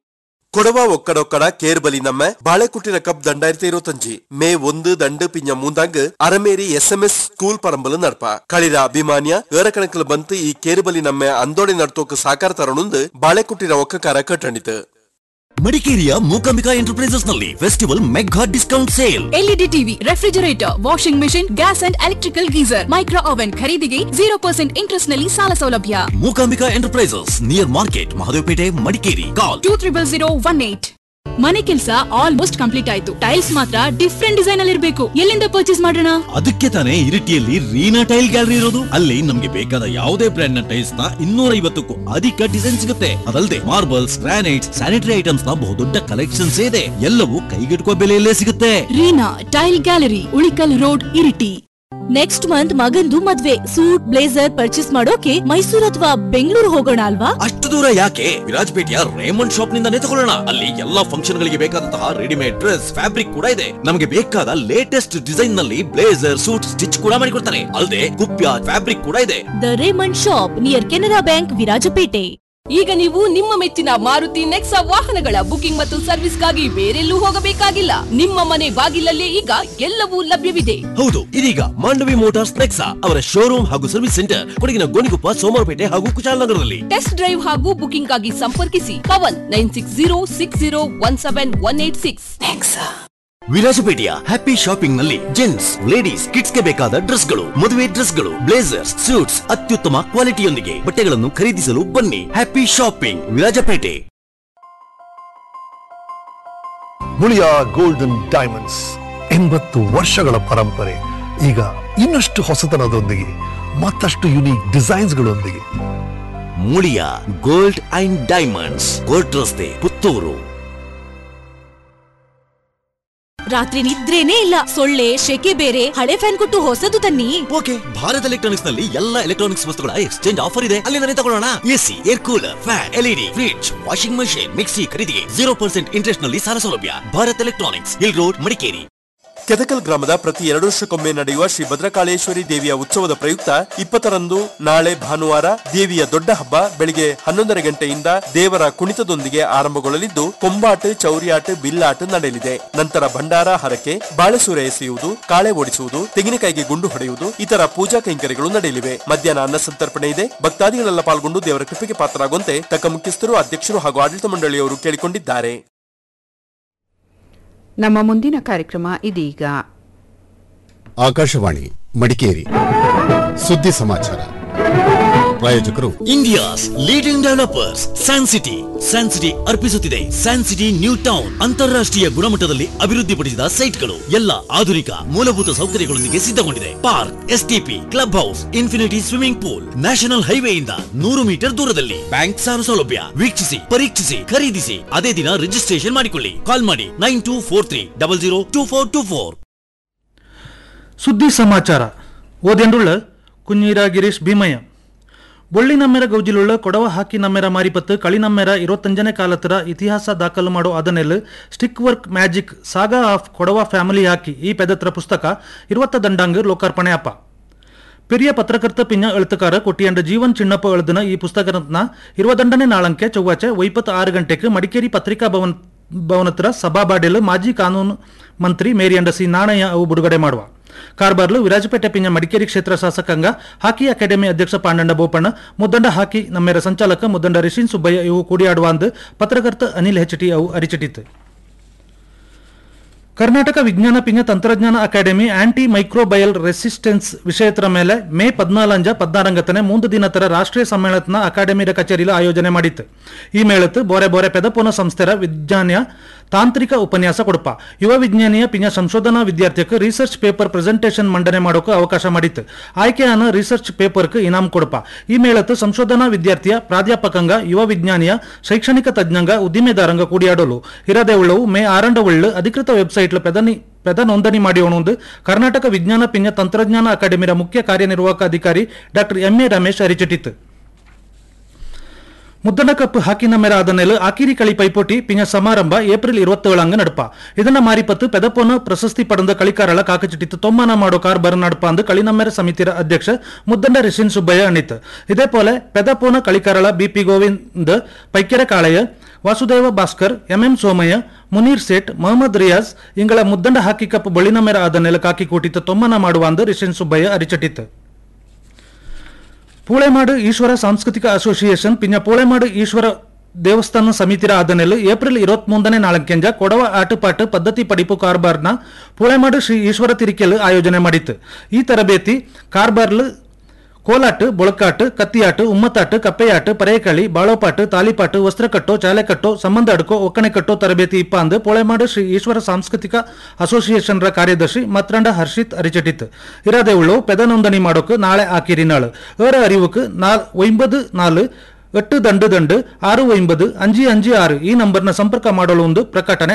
ಕೊಡವ ಒಕ್ಕಡೊಕ್ಕಡ ಕೇರ್ಬಲಿ ನಮ್ಮ ಬಾಳೆಕುಟ್ಟಿನ ಕಪ್ ದಂಡಾಯಿರത്തി ഇരുപത്തഞ്ച് മേ ഒന്ന് ദണ്ട് പിഞ്ഞ മൂന്നാങ്ക് അരമേരി എസ് എം എസ് സ്കൂൾ പറമ്പല് നടപ്പ കളിര അഭിമാന്യ ഏറെക്കണക്കിൽ ಬಂತು ಈ ಕೇರ್ಬಲಿ ನಮ್ಮ ಅಂದೋಡೆ ನಡ್ತೋಕ್ ಸಾಕಾರ ತರணுಂದು ಬಾಳೆಕುಟ್ಟಿನ ಒಕ್ಕಕಾರ ಕಟ್ಟಣಿತು ಮಡಿಕೇರಿಯ ಮೂಕಾಂಬಿಕಾ ಎಂಟರ್ಪ್ರೈಸಸ್ ನಲ್ಲಿ festival mega discount sale LED TV refrigerator washing machine gas and electrical geyser micro oven ಖರೀದಿಗೆ ಜೀರೋ ಪರ್ಸೆಂಟ್ ಇಂಟ್ರೆಸ್ಟ್ ನಲ್ಲಿ ಸಾಲ ಸೌಲಭ್ಯ Mookambika enterprises near market Mahadevapet Madikeri call two triple zero one eight ಮನೆ ಕೆಲಸ ಆಲ್ಮೋಸ್ಟ್ ಕಂಪ್ಲೀಟ್ ಆಯ್ತು ಟೈಲ್ಸ್ ಮಾತ್ರ different design ಅಲ್ಲಿ ಇರಬೇಕು ಎಲ್ಲಿಂದ ಪರ್ಚೇಸ್ ಮಾಡೋಣ ಅದಕ್ಕೆ ತಾನೇ ಇರಿಟಿಯಲ್ಲಿ ರೀನಾ ಟೈಲ್ ಗ್ಯಾಲರಿ ಇರೋದು ಅಲ್ಲಿ ನಮ್ಗೆ ಬೇಕಾದ ಯಾವುದೇ ಬ್ರ್ಯಾಂಡ್ ನ ಟೈಲ್ಸ್ ನ ಇನ್ನೂರ ಐವತ್ತಕ್ಕೂ ಅಧಿಕ ಡಿಸೈನ್ ಸಿಗುತ್ತೆ ಅದಲ್ಲದೆ ಮಾರ್ಬಲ್ಸ್ ಗ್ರಾನೈಟ್ಸ್ ಸ್ಯಾನಿಟರಿ ಐಟಮ್ಸ್ ನ ಬಹುದೊಡ್ಡ ಕಲೆಕ್ಷನ್ಸ್ ಇದೆ ಎಲ್ಲವೂ ಕೈಗೆಟುಕುವ ಬೆಲೆಯಲ್ಲೇ ಸಿಗುತ್ತೆ Reena tile gallery Ulikal road Iritty next month ಮಗಂದು ಮದ್ವೆ ಸೂಟ್ ಬ್ಲೇಸರ್ ಪರ್ಚೇಸ್ ಮಾಡೋಕೆ ಮೈಸೂರು ಅಥವಾ ಬೆಂಗಳೂರು ಹೋಗೋಣ ಅಲ್ವಾ ಅಷ್ಟು ದೂರ ಯಾಕೆ ವಿರಾಜಪೇಟೆಯ ರೇಮಂಡ್ ಶಾಪ್ ನಿಂದಾನೇ ತಗೊಳ್ಳೋಣ ಅಲ್ಲಿ ಎಲ್ಲಾ ಫಂಕ್ಷನ್ ಗಳಿಗೆ ಬೇಕಾದಂತಹ ರೆಡಿಮೇಡ್ ಡ್ರೆಸ್ ಫ್ಯಾಬ್ರಿಕ್ ಕೂಡ ಇದೆ ನಮಗೆ ಬೇಕಾದ ಲೇಟೆಸ್ಟ್ ಡಿಸೈನ್ ನಲ್ಲಿ ಬ್ಲೇಸರ್ ಸೂಟ್ ಸ್ಟಿಚ್ ಕೂಡ ಮಾಡಿಕೊಡ್ತಾರೆ ಅಲ್ಲದೆ ಕುಪ್ಯ ಫ್ಯಾಬ್ರಿಕ್ ಕೂಡ ಇದೆ the Raymond shop near Canara bank Virajpet ಈಗ ನೀವು ನಿಮ್ಮ ಮೆಚ್ಚಿನ ಮಾರುತಿ ನೆಕ್ಸಾ ವಾಹನಗಳ ಬುಕಿಂಗ್ ಮತ್ತು ಸರ್ವಿಸ್ಗಾಗಿ ಬೇರೆಲ್ಲೂ ಹೋಗಬೇಕಾಗಿಲ್ಲ ನಿಮ್ಮ ಮನೆ ಬಾಗಿಲಲ್ಲೇ ಈಗ ಎಲ್ಲವೂ ಲಭ್ಯವಿದೆ ಹೌದು ಇದೀಗ ಮಾಂಡವಿ ಮೋಟಾರ್ಸ್ ನೆಕ್ಸಾ ಅವರ ಶೋರೂಮ್ ಹಾಗೂ ಸರ್ವಿಸ್ ಸೆಂಟರ್ ಕೊಡಗಿನ ಗೋಣಿಕೊಪ್ಪ ಸೋಮವಾರಪೇಟೆ ಹಾಗೂ ಕುಶಾಲನಗರದಲ್ಲಿ ಟೆಸ್ಟ್ ಡ್ರೈವ್ ಹಾಗೂ ಬುಕಿಂಗ್ ಆಗಿ ಸಂಪರ್ಕಿಸಿ Pavan nine six zero six zero one seven one eight six ವಿರಾಜಪೇಟೆಯ ಹ್ಯಾಪಿ ಶಾಪಿಂಗ್ ನಲ್ಲಿ ಜೆಂಟ್ಸ್ ಲೇಡೀಸ್ ಕಿಡ್ಸ್ ಗೆ ಬೇಕಾದ ಡ್ರೆಸ್ ಗಳು ಮದುವೆ ಡ್ರೆಸ್ ಗಳು ಬ್ಲೇಸರ್ಸ್ ಸೂಟ್ಸ್ ಅತ್ಯುತ್ತಮ ಕ್ವಾಲಿಟಿಯೊಂದಿಗೆ ಬಟ್ಟೆಗಳನ್ನು ಖರೀದಿಸಲು ಬನ್ನಿ happy shopping Virajpet Muliya golden diamonds ಎಂಬತ್ತು ವರ್ಷಗಳ ಪರಂಪರೆ ಈಗ ಇನ್ನಷ್ಟು ಹೊಸತನದೊಂದಿಗೆ ಮತ್ತಷ್ಟು ಯುನೀಕ್ ಡಿಸೈನ್ಸ್ಗಳೊಂದಿಗೆ Muliya gold and diamonds court ರಸ್ತೆ ಪುತ್ತೂರು ರಾತ್ರಿ ನಿದ್ರೇನೇ ಇಲ್ಲ ಸೊಳ್ಳೆ ಶೆಕೆ ಬೇರೆ ಹಳೆ ಫ್ಯಾನ್ ಕೊಟ್ಟು ಹೊಸದು ತನ್ನಿ ಓಕೆ ಭಾರತ್ ಎಲೆಕ್ಟ್ರಾನಿಕ್ಸ್ ನಲ್ಲಿ ಎಲ್ಲ ಎಲೆಕ್ಟ್ರಾನಿಕ್ಸ್ ವಸ್ತುಗಳ ಎಕ್ಸ್ಚೇಂಜ್ ಆಫರ್ ಇದೆ ಅಲ್ಲಿಂದಲೇ ತಗೊಳ್ಳೋಣ AC air cooler fan LED fridge washing machine mixie ಖರೀದಿಗೆ ಜೀರೋ ಪರ್ಸೆಂಟ್ ಇಂಟ್ರೆಸ್ಟ್ ನಲ್ಲಿ ಸಾಲ ಸೌಲಭ್ಯ Bharat electronics hill road Madikeri Kedakal ಗ್ರಾಮದ ಪ್ರತಿ ಎರಡು ವರ್ಷಕ್ಕೊಮ್ಮೆ ನಡೆಯುವ ಶ್ರೀ ಭದ್ರಕಾಳೇಶ್ವರಿ ದೇವಿಯ ಉತ್ಸವದ ಪ್ರಯುಕ್ತ ಇಪ್ಪತ್ತರಂದು ನಾಳೆ ಭಾನುವಾರ ದೇವಿಯ ದೊಡ್ಡ ಹಬ್ಬ ಬೆಳಿಗ್ಗೆ ಹನ್ನೊಂದರ ಗಂಟೆಯಿಂದ ದೇವರ ಕುಣಿತದೊಂದಿಗೆ ಆರಂಭಗೊಳ್ಳಲಿದ್ದು ಕೊಂಬಾಟ ಚೌರಿಯಾಟ ಬಿಲ್ಲಾಟ ನಡೆಯಲಿದೆ ನಂತರ ಭಂಡಾರ ಹರಕೆ ಬಾಳೆಸೂರೆ ಎಸೆಯುವುದು ಕಾಳೆ ಓಡಿಸುವುದು ತೆಂಗಿನಕಾಯಿಗೆ ಗುಂಡು ಹೊಡೆಯುವುದು ಇತರ ಪೂಜಾ ಕೈಂಕರ್ಯಗಳು ನಡೆಯಲಿವೆ ಮಧ್ಯಾಹ್ನ ಅನ್ನ ಸಂತರ್ಪಣೆ ಇದೆ ಭಕ್ತಾದಿಗಳೆಲ್ಲ ಪಾಲ್ಗೊಂಡು ದೇವರ ಕೃಪೆಗೆ ಪಾತ್ರರಾಗುವಂತೆ ತಕ್ಕ ಮುಖ್ಯಸ್ಥರು ಅಧ್ಯಕ್ಷರು ಹಾಗೂ ಆಡಳಿತ ಮಂಡಳಿಯವರು ಕೇಳಿಕೊಂಡಿದ್ದಾರೆ ನಮ್ಮ ಮುಂದಿನ ಕಾರ್ಯಕ್ರಮ ಇದೀಗ ಆಕಾಶವಾಣಿ ಮಡಿಕೇರಿ ಸುದ್ದಿ ಸಮಾಚಾರ ಪ್ರಾಯೋಜಕರು India's leading developers San City San City ಅರ್ಪಿಸುತ್ತಿದೆ ಸ್ಯಾನ್ ಸಿಟಿ ನ್ಯೂ ಟೌನ್ ಅಂತಾರಾಷ್ಟ್ರೀಯ ಗುಣಮಟ್ಟದಲ್ಲಿ ಅಭಿವೃದ್ಧಿಪಡಿಸಿದ ಸೈಟ್ಗಳು ಎಲ್ಲ ಆಧುನಿಕ ಮೂಲಭೂತ ಸೌಕರ್ಯಗಳೊಂದಿಗೆ ಸಿದ್ಧಗೊಂಡಿದೆ park STP club house infinity swimming pool national ಹೈವೇಯಿಂದ ನೂರು ಮೀಟರ್ ದೂರದಲ್ಲಿ ಬ್ಯಾಂಕ್ ಸಾಲ ಸೌಲಭ್ಯ ವೀಕ್ಷಿಸಿ ಪರೀಕ್ಷಿಸಿ ಖರೀದಿಸಿ ಅದೇ ದಿನ ರಿಜಿಸ್ಟ್ರೇಷನ್ ಮಾಡಿಕೊಳ್ಳಿ ಕಾಲ್ ಮಾಡಿ nine two four three double zero two four two four ಸುದ್ದಿ ಸಮಾಚಾರ ಓದೆಂಡುಳ್ಳ ಕುഞ്ഞീര ಗಿರೀಶ್ ಭೀಮಯ್ಯ ಬೊಳ್ಳಿ ನಮ್ಮೆರ ಗೌಜಿಲುಳ್ಳ ಕೊಡವ ಹಾಕಿ ನಮ್ಮೆರ ಮಾರಿಪತ್ತು ಕಳಿ ನಮ್ಮೆರ ಇರುವತ್ತಂಜನೇ ಕಾಲತ್ತರ ಇತಿಹಾಸ ದಾಖಲು ಮಾಡೋ ಅದನ್ನೆಲ್ಲ stick work magic saga of Kodava family hockey ಈ ಪೆದತ್ರ ಪುಸ್ತಕ ಇರುವತ್ತ ದಂಡಾಂಗ್ ಲೋಕಾರ್ಪಣೆ ಅಪ್ಪ பெரிய பத்திரகர்த்த பின்ன எழுத்துக்கார கொட்டியண்ட ஜீவன் சின்னப்ப எழுதின ಈ ಪುಸ್ತಕನ ಇರುವದಂಡನೆ ನಾಳಂಕೆ ಚೌವಾಚೆ ಒಯ್ಪತ್ತು ಆರು ಗಂಟೆಗೆ ಮಡಿಕೇರಿ ಪತ್ರಿಕಾ ಭವನ್ ಭವನತ್ರ ಸಭಾಬಾಡೆಲು ಮಾಜಿ ಕಾನೂನು ಮಂತ್ರಿ ಮೇರಿಯಂಡ ಸಿ ನಾಣಯ್ಯ ಅವು ಬಿಡುಗಡೆ ಮಾಡುವ ಕಾರ್ಬಾರ್ಲು ವಿರಾಜಪೇಟೆ ಪಿಂಜ ಮಡಿಕೇರಿ ಕ್ಷೇತ್ರ ಶಾಸಕಾಂಗ ಹಾಕಿ ಅಕಾಡೆಮಿ ಅಧ್ಯಕ್ಷ ಪಾಂಡಂಡ ಬೋಪಣ್ಣ ಮುದ್ದಂಡ ಹಾಕಿ ನಮ್ಮೆರ ಸಂಚಾಲಕ ಮುದ್ದಂಡ ರಿಷಿನ್ ಸುಬ್ಬಯ್ಯ ಇವು ಕೂಡಿಯಾಡುವ ಅಂದು ಪತ್ರಕರ್ತ ಅನಿಲ್ ಹೆಚ್ಟಿ ಅವು ಅರಿಚಿಟಿತ್ತು ಕರ್ನಾಟಕ ವಿಜ್ಞಾನ ಪಿಂಜ ತಂತ್ರಜ್ಞಾನ ಅಕಾಡೆಮಿ ಆಂಟಿ ಮೈಕ್ರೋಬಯಲ್ ರೆಸಿಸ್ಟೆನ್ಸ್ ವಿಷಯತರ ಮೇಲೆ ಮೇ ಪದ್ನಾಲಂಜ ಪದ್ನಾರಂಗತನೆ ಮೂಂದು ದಿನತರ ರಾಷ್ಟ್ರೀಯ ಸಮ್ಮೇಳನ ಅಕಾಡೆಮಿಯ ಕಚೇರಿಲು ಆಯೋಜನೆ ಮಾಡಿತ್ತು ಈ ಮೇಳತ್ತು ಬೋರೆ ಬೋರೆ ಪೆದಪೋನ ಸಂಸ್ಥೆರ ವಿಜ್ಞಾನಿಯ ತಾಂತ್ರಿಕ ಉಪನ್ಯಾಸ ಕೊಡಪ ಯುವ ವಿಜ್ಞಾನಿಯ ಪಿಂಜ ಸಂಶೋಧನಾ ವಿದ್ಯಾರ್ಥಿಗೆ ರಿಸರ್ಚ್ ಪೇಪರ್ ಪ್ರೆಸೆಂಟೇಷನ್ ಮಂಡನೆ ಮಾಡೋಕೆ ಅವಕಾಶ ಮಾಡಿತ್ತು ಆಯ್ಕೆಯಾನ ರಿಸರ್ಚ್ ಪೇಪರ್ಗೆ ಇನಾಮ್ ಕೊಡಪ ಈ ಮೇಳತ್ತು ಸಂಶೋಧನಾ ವಿದ್ಯಾರ್ಥಿಯ ಪ್ರಾಧ್ಯಾಪಕಂಗ ಯುವ ವಿಜ್ಞಾನಿಯ ಶೈಕ್ಷಣಿಕ ತಜ್ಞಂಗ ಉದ್ದಿಮೆದಾರಂಗ ಕೂಡಿಯಾಡಲು ಇರದೆ ಉಳ್ಳವು ಮೇ ಆರಂಡ ಉಳ್ಳು ಅಧಿಕೃತ ವೆಬ್ಸೈಟ್ಲು ಪೆದನಿ ಪೆದ ನೋಂದಣಿ ಮಾಡಿಯೋಣುಂದು ಕರ್ನಾಟಕ ವಿಜ್ಞಾನ ಪಿಂಜ ತಂತ್ರಜ್ಞಾನ ಅಕಾಡೆಮಿಯ ಮುಖ್ಯ ಕಾರ್ಯನಿರ್ವಾಹಕ ಅಧಿಕಾರಿ ಡಾಕ್ಟರ್ ಎಂ ಎ ರಮೇಶ್ ಅರಿಚಿಟ್ಟಿತ್ತು ಮುದ್ದಣ ಕಪ್ ಹಾಕಿ ನಮ್ಮೆರ ಆದನೆಲು ಆಕಿರಿ களி ಪೈಪೋಟಿ ಪಿಂಜ ಸಮಾರಂಭ ಏಪ್ರಿಲ್ இருபத்தேழாங்க ನಡಪ ಇದನ್ನ ಮಾರಿಪತ್ತು ಪೆದಪೋನ ಪ್ರಶಸ್ತಿ ಪಡೆದ ಕಳಿಕಾರಳ ಕಾಕಚಿಟ್ಟಿತ್ತು ತೊಮ್ಮನ ಮಾಡೋ ಕಾರ್ ಬರ ನಡಪ ಅಂದು ಕಳಿನಮ್ಮೆರ ಸಮಿತಿಯ ಅಧ್ಯಕ್ಷ ಮುದ್ದಂಡ ರಿಷಿನ್ ಸುಬ್ಬಯ್ಯ ಅಣಿತ್ ಇದೇ ಪೋಲೆ ಪೆದಪೋನ ಕಳಿಕಾರಳ ಬಿಪಿ ಗೋವಿಂದ್ ಪೈಕ್ಯರ ಕಾಳೆಯ ವಾಸುದೇವ ಭಾಸ್ಕರ್ ಎಂಎಂ ಸೋಮಯ್ಯ ಮುನೀರ್ ಸೇಠ್ ಮೊಹಮ್ಮದ್ ರಿಯಾಜ್ ಇಂಗಳ ಮುದ್ದಂಡ ಹಾಕಿ ಕಪ್ ಬಳಿನಮೆರ ಆದ ನೆಲ ಕಾಕಿ ಕೂಟಿತ್ತು ತೊಮ್ಮನ ಮಾಡುವ ಅಂದು ರಿಷಿನ್ ಸುಬ್ಬಯ್ಯ ಅರಿಚಟಿತ್ತು ಪೂಳೆಮಾಡು ಈಶ್ವರ ಸಾಂಸ್ಕೃತಿಕ ಅಸೋಸಿಯೇಷನ್ ಪಿಂಜ ಪೂಳೆಮಾಡು ಈಶ್ವರ ದೇವಸ್ಥಾನ ಸಮಿತಿರ ಆದನೆಲು ಏಪ್ರಿಲ್ ಇರುವತ್ಮೂಂದನೇ ನಾಳಕ್ಕೆಂಜ ಕೊಡವ ಆಟಪಾಟು ಪದ್ಧತಿ ಪಡಿಪು ಕಾರ್ಬಾರ್ನ ಪೂಳೆಮಾಡು ಶ್ರೀ ಈಶ್ವರ ತಿರಿಕೆಲು ಆಯೋಜನೆ ಮಾಡಿತ್ತು ಈ ತರಬೇತಿ ಕಾರ್ಬಾರ್ಲು ಕೋಲಾಟು ಬೊಳಕಾಟು ಕತ್ತಿಯಾಟು ಉಮ್ಮತ್ತಾಟು ಕಪ್ಪೆಯಾಟು ಪರೇಕಳಿ ಬಾಳೋಪಾಟು ತಾಲಿಪಾಟು ವಸ್ತ್ರಕಟ್ಟೋ ಚಾಲೆಕಟ್ಟೋ ಸಂಬಂಧ ಅಡ್ಕೋ ಒಕ್ಕಣೆ ಕಟ್ಟೋ ತರಬೇತಿ ಇಪ್ಪ ಅಂದು ಪೊಳೆಮಾಡು ಶ್ರೀ ಈಶ್ವರ ಸಾಂಸ್ಕೃತಿಕ ಅಸೋಸಿಯೇಷನ್ ರ ಕಾರ್ಯದರ್ಶಿ ಮತ್ರಂಡ ಹರ್ಷಿತ್ ಅರಿಚಟಿತ್ ಇರಾದೆ ಉಳ್ಳು ಪೆದ ನೋಂದಣಿ ಮಾಡೋಕು ನಾಳೆ ಆಕಿರಿನಾಳು ಏರ ಅರಿವುக்கு ನಾಲ್ ಒಂಬದು ನಾಲು ಎಟ್ಟು ದಂಡು ದಂಡು ಆರು ಒಂಬದು ಅಂಜಿ ಅಂಜಿ ಆರು ಈ ನಂಬರ್ನ ಸಂಪರ್ಕ ಮಾಡಲು ಒಂದು ಪ್ರಕಟಣೆ